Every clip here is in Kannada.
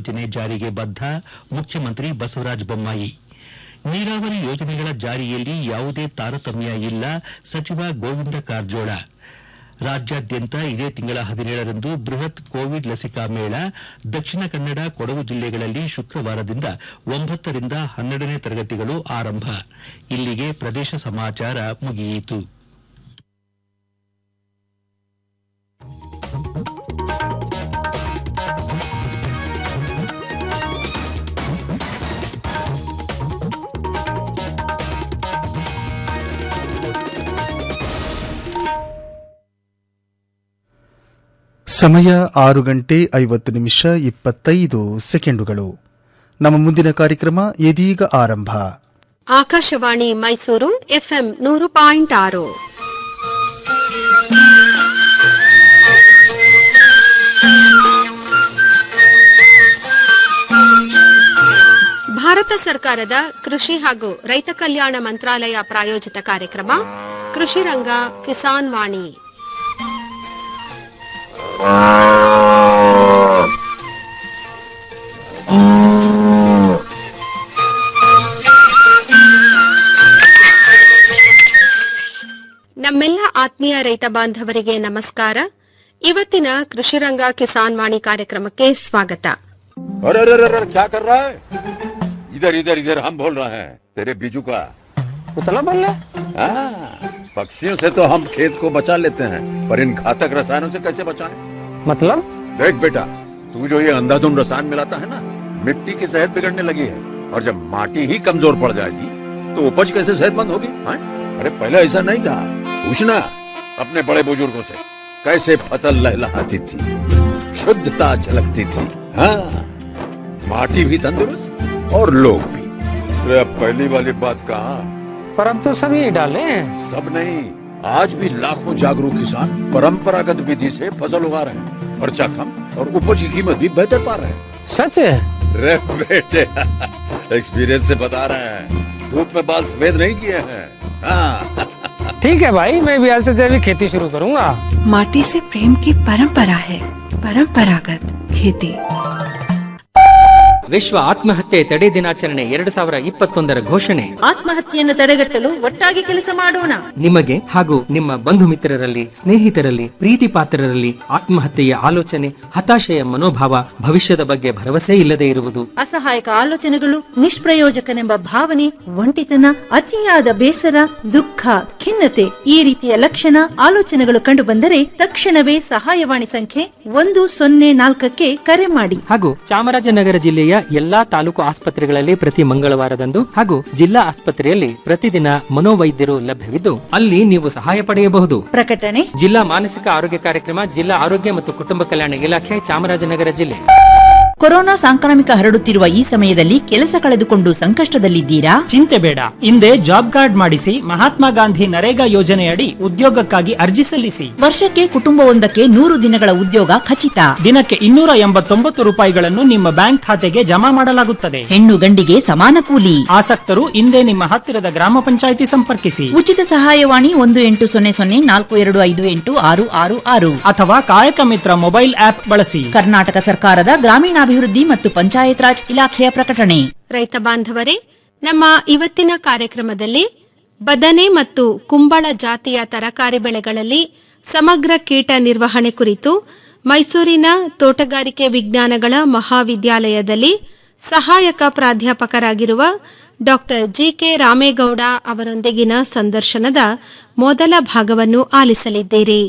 ಯೋಜನೆ ಜಾರಿಗೆ ಬದ್ಧ ಮುಖ್ಯಮಂತ್ರಿ ಬಸವರಾಜ ಬೊಮ್ಮಾಯಿ ನೀರಾವರಿ ಯೋಜನೆಗಳ ಜಾರಿಯಲ್ಲಿ ಯಾವುದೇ ತಾರತಮ್ಯ ಇಲ್ಲ ಸಚಿವ ಗೋವಿಂದ ಕಾರಜೋಳ ರಾಜ್ಯಾದ್ಯಂತ ಇದೇ ತಿಂಗಳ ಹದಿನೇಳರಂದು ಬೃಹತ್ ಕೋವಿಡ್ ಲಸಿಕಾ ಮೇಳ ದಕ್ಷಿಣ ಕನ್ನಡ ಕೊಡಗು ಜಿಲ್ಲೆಗಳಲ್ಲಿ ಶುಕ್ರವಾರದಿಂದ ಒಂಬತ್ತರಿಂದ ಹನ್ನೆರಡನೇ ತರಗತಿಗಳು ಆರಂಭ ಇಲ್ಲಿಗೆ ಪ್ರದೇಶ ಸಮಾಚಾರ ಮುಗಿಯಿತು ಸಮಯ ಆರು ಗಂಟೆ ಐವತ್ತು ನಿಮಿಷ ಇಪ್ಪತ್ತೈದು ಸೆಕೆಂಡುಗಳು ನಮ್ಮ ಮುಂದಿನ ಕಾರ್ಯಕ್ರಮ ಇದೀಗ ಆರಂಭ ಆಕಾಶವಾಣಿ ಮೈಸೂರು ಎಫ್ಎಂ ನೂರು ಪಾಯಿಂಟ್ ಆರು ಭಾರತ ಸರ್ಕಾರದ ಕೃಷಿ ಹಾಗೂ ರೈತ ಕಲ್ಯಾಣ ಮಂತ್ರಾಲಯ ಪ್ರಾಯೋಜಿತ ಕಾರ್ಯಕ್ರಮ ಕೃಷಿ ರಂಗ ಕಿಸಾನ್ ವಾಣಿ ನಮ್ಮೆಲ್ಲ ಆತ್ಮೀಯ ರೈತ ಬಾಂಧವರಿಗೆ ನಮಸ್ಕಾರ ಇವತ್ತಿನ ಕೃಷಿ ರಂಗ ಕಿಸಾನ್ ವಾಣಿ ಕಾರ್ಯಕ್ರಮಕ್ಕೆ ಸ್ವಾಗತ अरे अरे अरे अरे, क्या कर रहा है इधर इधर इधर हम बोल रहे हैं तेरे बीजू का उतला बोल रहे हाँ, पक्षियों से तो हम खेत को बचा लेते हैं पर इन घातक रसायनों से कैसे बचाएं? मतलब देख बेटा तू जो ये अंधाधुंध रसायन मिलाता है ना मिट्टी की सेहत बिगड़ने लगी है और जब माटी ही कमजोर पड़ जाएगी तो उपज कैसे सेहतमंद होगी हाँ? अरे पहले ऐसा नहीं था पूछना अपने बड़े बुजुर्गों से कैसे फसल लहलहाती थी शुद्धता झलकती थी हाँ माटी भी तंदुरुस्त और लोग भी अरे अब पहली वाली बात कहा पर अब तो सब यही डाले हैं सब नहीं आज भी लाखों जागरूक किसान परंपरागत विधि से फसल उगा रहे हैं खर्चा कम और उपज की कीमत भी बेहतर पा रहे हैं सच है रे बेटे एक्सपीरियंस से बता रहे हैं धूप में बाल सफेद नहीं किए हैं हाँ ठीक है भाई मैं भी आज से जैविक खेती शुरू करूंगा माटी से प्रेम की परंपरा है परंपरागत खेती ವಿಶ್ವ ಆತ್ಮಹತ್ಯೆ ತಡೆ ದಿನಾಚರಣೆ ಎರಡು ಸಾವಿರ ಇಪ್ಪತ್ತೊಂದರ ಘೋಷಣೆ ಆತ್ಮಹತ್ಯೆಯನ್ನು ತಡೆಗಟ್ಟಲು ಒಟ್ಟಾಗಿ ಕೆಲಸ ಮಾಡೋಣ ನಿಮಗೆ ಹಾಗೂ ನಿಮ್ಮ ಬಂಧು ಮಿತ್ರರಲ್ಲಿ ಸ್ನೇಹಿತರಲ್ಲಿ ಪ್ರೀತಿ ಪಾತ್ರರಲ್ಲಿ ಆತ್ಮಹತ್ಯೆಯ ಆಲೋಚನೆ ಹತಾಶೆಯ ಮನೋಭಾವ ಭವಿಷ್ಯದ ಬಗ್ಗೆ ಭರವಸೆ ಇಲ್ಲದೆ ಇರುವುದು ಅಸಹಾಯಕ ಆಲೋಚನೆಗಳು ನಿಷ್ಪ್ರಯೋಜಕನೆಂಬ ಭಾವನೆ ಒಂಟಿತನ ಅತಿಯಾದ ಬೇಸರ ದುಃಖ ಖಿನ್ನತೆ ಈ ರೀತಿಯ ಲಕ್ಷಣ ಆಲೋಚನೆಗಳು ಕಂಡುಬಂದರೆ ತಕ್ಷಣವೇ ಸಹಾಯವಾಣಿ ಸಂಖ್ಯೆ ಒಂದು ಸೊನ್ನೆ ನಾಲ್ಕಕ್ಕೆ ಕರೆ ಮಾಡಿ ಹಾಗೂ ಚಾಮರಾಜನಗರ ಜಿಲ್ಲೆಯ ಎಲ್ಲಾ ತಾಲೂಕು ಆಸ್ಪತ್ರೆಗಳಲ್ಲಿ ಪ್ರತಿ ಮಂಗಳವಾರದಂದು ಹಾಗೂ ಜಿಲ್ಲಾ ಆಸ್ಪತ್ರೆಯಲ್ಲಿ ಪ್ರತಿದಿನ ಮನೋವೈದ್ಯರು ಲಭ್ಯವಿದ್ದು ಅಲ್ಲಿ ನೀವು ಸಹಾಯ ಪಡೆಯಬಹುದು ಪ್ರಕಟಣೆ ಜಿಲ್ಲಾ ಮಾನಸಿಕ ಆರೋಗ್ಯ ಕಾರ್ಯಕ್ರಮ ಜಿಲ್ಲಾ ಆರೋಗ್ಯ ಮತ್ತು ಕುಟುಂಬ ಕಲ್ಯಾಣ ಇಲಾಖೆ ಚಾಮರಾಜನಗರ ಜಿಲ್ಲೆ ಕೊರೋನಾ ಸಾಂಕ್ರಾಮಿಕ ಹರಡುತ್ತಿರುವ ಈ ಸಮಯದಲ್ಲಿ ಕೆಲಸ ಕಳೆದುಕೊಂಡು ಸಂಕಷ್ಟದಲ್ಲಿದ್ದೀರಾ ಚಿಂತೆ ಬೇಡ ಹಿಂದೆ ಜಾಬ್ ಕಾರ್ಡ್ ಮಾಡಿಸಿ ಮಹಾತ್ಮ ಗಾಂಧಿ ನರೇಗಾ ಯೋಜನೆಯಡಿ ಉದ್ಯೋಗಕ್ಕಾಗಿ ಅರ್ಜಿ ಸಲ್ಲಿಸಿ ವರ್ಷಕ್ಕೆ ಕುಟುಂಬವೊಂದಕ್ಕೆ ನೂರು ದಿನಗಳ ಉದ್ಯೋಗ ಖಚಿತ ದಿನಕ್ಕೆ ಇನ್ನೂರ ಎಂಬತ್ತೊಂಬತ್ತು ರೂಪಾಯಿಗಳನ್ನು ನಿಮ್ಮ ಬ್ಯಾಂಕ್ ಖಾತೆಗೆ ಜಮಾ ಮಾಡಲಾಗುತ್ತದೆ ಹೆಣ್ಣು ಗಂಡಿಗೆ ಸಮಾನ ಕೂಲಿ ಆಸಕ್ತರು ಹಿಂದೆ ನಿಮ್ಮ ಹತ್ತಿರದ ಗ್ರಾಮ ಪಂಚಾಯಿತಿ ಸಂಪರ್ಕಿಸಿ ಉಚಿತ ಸಹಾಯವಾಣಿ ಒಂದು ಎಂಟು ಸೊನ್ನೆ ಸೊನ್ನೆ ನಾಲ್ಕು ಎರಡು ಐದು ಎಂಟು ಆರು ಆರು ಆರು ಅಥವಾ ಕಾಯಕ ಮಿತ್ರ ಮೊಬೈಲ್ ಆಪ್ ಬಳಸಿ ಕರ್ನಾಟಕ ಸರ್ಕಾರದ ಗ್ರಾಮೀಣಾಭಿವೃದ್ಧಿ ಮತ್ತು ಪಂಚಾಯತ್ ರಾಜ್ ಇಲಾಖೆಯ ಪ್ರಕಟಣೆ ರೈತ ಬಾಂಧವರೇ ನಮ್ಮ ಇವತ್ತಿನ ಕಾರ್ಯಕ್ರಮದಲ್ಲಿ ಬದನೆ ಮತ್ತು ಕುಂಬಳ ಜಾತಿಯ ತರಕಾರಿ ಬೆಳೆಗಳಲ್ಲಿ ಸಮಗ್ರ ಕೀಟ ನಿರ್ವಹಣೆ ಕುರಿತು ಮೈಸೂರಿನ ತೋಟಗಾರಿಕೆ ವಿಜ್ಞಾನಗಳ ಮಹಾವಿದ್ಯಾಲಯದಲ್ಲಿ ಸಹಾಯಕ ಪ್ರಾಧ್ಯಾಪಕರಾಗಿರುವ ಡಾಕ್ಟರ್ ಜಿಕೆ ರಾಮೇಗೌಡ ಅವರೊಂದಿಗಿನ ಸಂದರ್ಶನದ ಮೊದಲ ಭಾಗವನ್ನು ಆಲಿಸಲಿದ್ದೀರಿ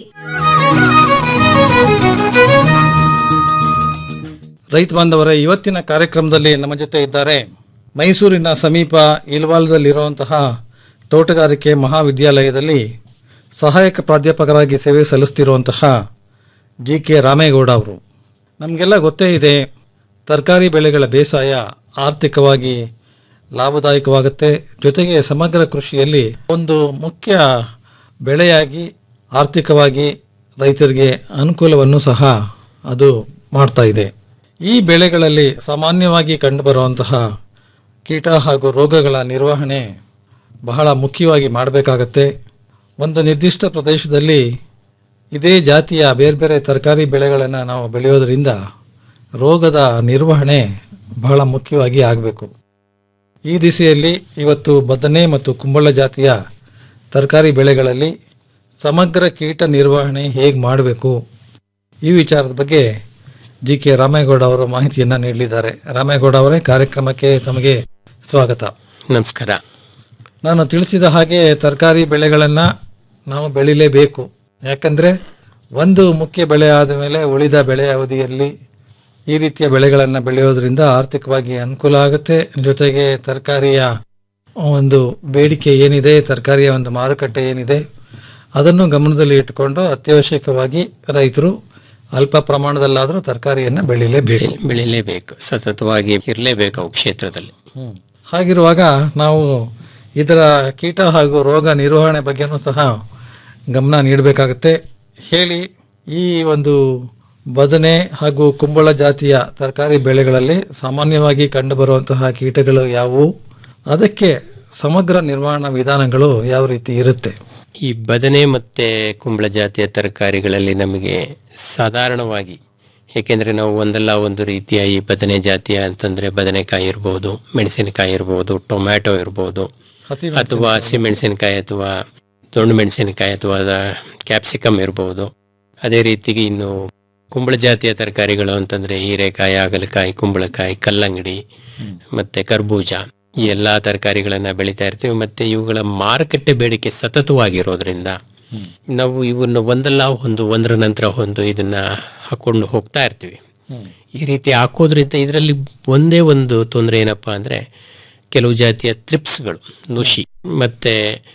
ರೈತ ಬಾಂಧವರೇ ಇವತ್ತಿನ ಕಾರ್ಯಕ್ರಮದಲ್ಲಿ ನಮ್ಮ ಜೊತೆ ಇದ್ದಾರೆ ಮೈಸೂರಿನ ಸಮೀಪ ಇಲ್ವಾಲದಲ್ಲಿರುವಂತಹ ತೋಟಗಾರಿಕೆ ಮಹಾವಿದ್ಯಾಲಯದಲ್ಲಿ ಸಹಾಯಕ ಪ್ರಾಧ್ಯಾಪಕರಾಗಿ ಸೇವೆ ಸಲ್ಲಿಸ್ತಿರುವಂತಹ ಜಿ ಕೆ ರಾಮೇಗೌಡ ಅವರು ನಮಗೆಲ್ಲ ಗೊತ್ತೇ ಇದೆ ತರಕಾರಿ ಬೆಳೆಗಳ ಬೇಸಾಯ ಆರ್ಥಿಕವಾಗಿ ಲಾಭದಾಯಕವಾಗುತ್ತೆ ಜೊತೆಗೆ ಸಮಗ್ರ ಕೃಷಿಯಲ್ಲಿ ಒಂದು ಮುಖ್ಯ ಬೆಳೆಯಾಗಿ ಆರ್ಥಿಕವಾಗಿ ರೈತರಿಗೆ ಅನುಕೂಲವನ್ನು ಸಹ ಅದು ಮಾಡ್ತಾ ಇದೆ ಈ ಬೆಳೆಗಳಲ್ಲಿ ಸಾಮಾನ್ಯವಾಗಿ ಕಂಡುಬರುವಂತಹ ಕೀಟ ಹಾಗೂ ರೋಗಗಳ ನಿರ್ವಹಣೆ ಬಹಳ ಮುಖ್ಯವಾಗಿ ಮಾಡಬೇಕಾಗತ್ತೆ ಒಂದು ನಿರ್ದಿಷ್ಟ ಪ್ರದೇಶದಲ್ಲಿ ಇದೇ ಜಾತಿಯ ಬೇರೆ ಬೇರೆ ತರಕಾರಿ ಬೆಳೆಗಳನ್ನು ನಾವು ಬೆಳೆಯೋದರಿಂದ ರೋಗದ ನಿರ್ವಹಣೆ ಬಹಳ ಮುಖ್ಯವಾಗಿ ಆಗಬೇಕು ಈ ದಿಸೆಯಲ್ಲಿ ಇವತ್ತು ಬದನೆ ಮತ್ತು ಕುಂಬಳ ಜಾತಿಯ ತರಕಾರಿ ಬೆಳೆಗಳಲ್ಲಿ ಸಮಗ್ರ ಕೀಟ ನಿರ್ವಹಣೆ ಹೇಗೆ ಮಾಡಬೇಕು ಈ ವಿಚಾರದ ಬಗ್ಗೆ ಜಿ ಕೆ ರಾಮೇಗೌಡ ಅವರು ಮಾಹಿತಿಯನ್ನು ನೀಡಲಿದ್ದಾರೆ ರಾಮೇಗೌಡ ಅವರೇ ಕಾರ್ಯಕ್ರಮಕ್ಕೆ ತಮಗೆ ಸ್ವಾಗತ ನಮಸ್ಕಾರ ನಾನು ತಿಳಿಸಿದ ಹಾಗೆ ತರಕಾರಿ ಬೆಳೆಗಳನ್ನು ನಾವು ಬೆಳಿಲೇಬೇಕು ಯಾಕಂದರೆ ಒಂದು ಮುಖ್ಯ ಬೆಳೆ ಆದ ಮೇಲೆ ಉಳಿದ ಬೆಳೆ ಅವಧಿಯಲ್ಲಿ ಈ ರೀತಿಯ ಬೆಳೆಗಳನ್ನು ಬೆಳೆಯೋದ್ರಿಂದ ಆರ್ಥಿಕವಾಗಿ ಅನುಕೂಲ ಆಗುತ್ತೆ ಜೊತೆಗೆ ತರಕಾರಿಯ ಒಂದು ಬೇಡಿಕೆ ಏನಿದೆ ತರಕಾರಿಯ ಒಂದು ಮಾರುಕಟ್ಟೆ ಏನಿದೆ ಅದನ್ನು ಗಮನದಲ್ಲಿ ಇಟ್ಟುಕೊಂಡು ಅತ್ಯವಶ್ಯಕವಾಗಿ ರೈತರು ಅಲ್ಪ ಪ್ರಮಾಣದಲ್ಲಾದರೂ ತರಕಾರಿಯನ್ನು ಬೆಳಿಲೇಬೇಕು ಬೆಳಿಲೇಬೇಕು ಸತತವಾಗಿ ಇರಲೇಬೇಕು ಅವು ಕ್ಷೇತ್ರದಲ್ಲಿ ಹಾಗಿರುವಾಗ ನಾವು ಇದರ ಕೀಟ ಹಾಗೂ ರೋಗ ನಿರ್ವಹಣೆ ಬಗ್ಗೆನೂ ಸಹ ಗಮನ ನೀಡಬೇಕಾಗುತ್ತೆ ಹೇಳಿ ಈ ಒಂದು ಬದನೆ ಹಾಗೂ ಕುಂಬಳ ಜಾತಿಯ ತರಕಾರಿ ಬೆಳೆಗಳಲ್ಲಿ ಸಾಮಾನ್ಯವಾಗಿ ಕಂಡುಬರುವಂತಹ ಕೀಟಗಳು ಯಾವುವು ಅದಕ್ಕೆ ಸಮಗ್ರ ನಿರ್ವಹಣಾ ವಿಧಾನಗಳು ಯಾವ ರೀತಿ ಇರುತ್ತೆ ಈ ಬದನೆ ಮತ್ತೆ ಕುಂಬಳ ಜಾತಿಯ ತರಕಾರಿಗಳಲ್ಲಿ ನಮಗೆ ಸಾಧಾರಣವಾಗಿ ಏಕೆಂದರೆ ನಾವು ಒಂದಲ್ಲ ಒಂದು ರೀತಿಯ ಈ ಬದನೆ ಜಾತಿಯ ಅಂತಂದ್ರೆ ಬದನೆಕಾಯಿ ಇರ್ಬೋದು ಮೆಣಸಿನಕಾಯಿ ಇರ್ಬೋದು ಟೊಮ್ಯಾಟೊ ಇರ್ಬೋದು ಹಸಿ ಅಥವಾ ಹಸಿ ಮೆಣಸಿನಕಾಯಿ ಅಥವಾ ದೊಣ್ಣು ಮೆಣಸಿನಕಾಯಿ ಅಥವಾ ಕ್ಯಾಪ್ಸಿಕಮ್ ಇರ್ಬೋದು ಅದೇ ರೀತಿಗೆ ಇನ್ನು ಕುಂಬಳ ಜಾತಿಯ ತರಕಾರಿಗಳು ಅಂತಂದ್ರೆ ಹೀರೆಕಾಯಿ ಹಾಗಲಕಾಯಿ ಕುಂಬಳಕಾಯಿ ಕಲ್ಲಂಗಡಿ ಮತ್ತೆ ಕರ್ಬೂಜ ಈ ಎಲ್ಲಾ ತರಕಾರಿಗಳನ್ನ ಬೆಳಿತಾ ಇರ್ತೀವಿ ಮತ್ತೆ ಇವುಗಳ ಮಾರುಕಟ್ಟೆ ಬೇಡಿಕೆ ಸತತವಾಗಿರೋದ್ರಿಂದ ನಾವು ಇವನ್ನ ಒಂದಲ್ಲ ಒಂದು ಒಂದರ ನಂತರ ಒಂದು ಇದನ್ನ ಹಾಕೊಂಡು ಹೋಗ್ತಾ ಇರ್ತೀವಿ ಈ ರೀತಿ ಹಾಕೋದ್ರಿಂದ ಇದರಲ್ಲಿ ಒಂದೇ ಒಂದು ತೊಂದರೆ ಏನಪ್ಪಾ ಅಂದ್ರೆ ಕೆಲವು ಜಾತಿಯ ತ್ರಿಪ್ಸ್ಗಳು ನುಷಿ ಮತ್ತೆ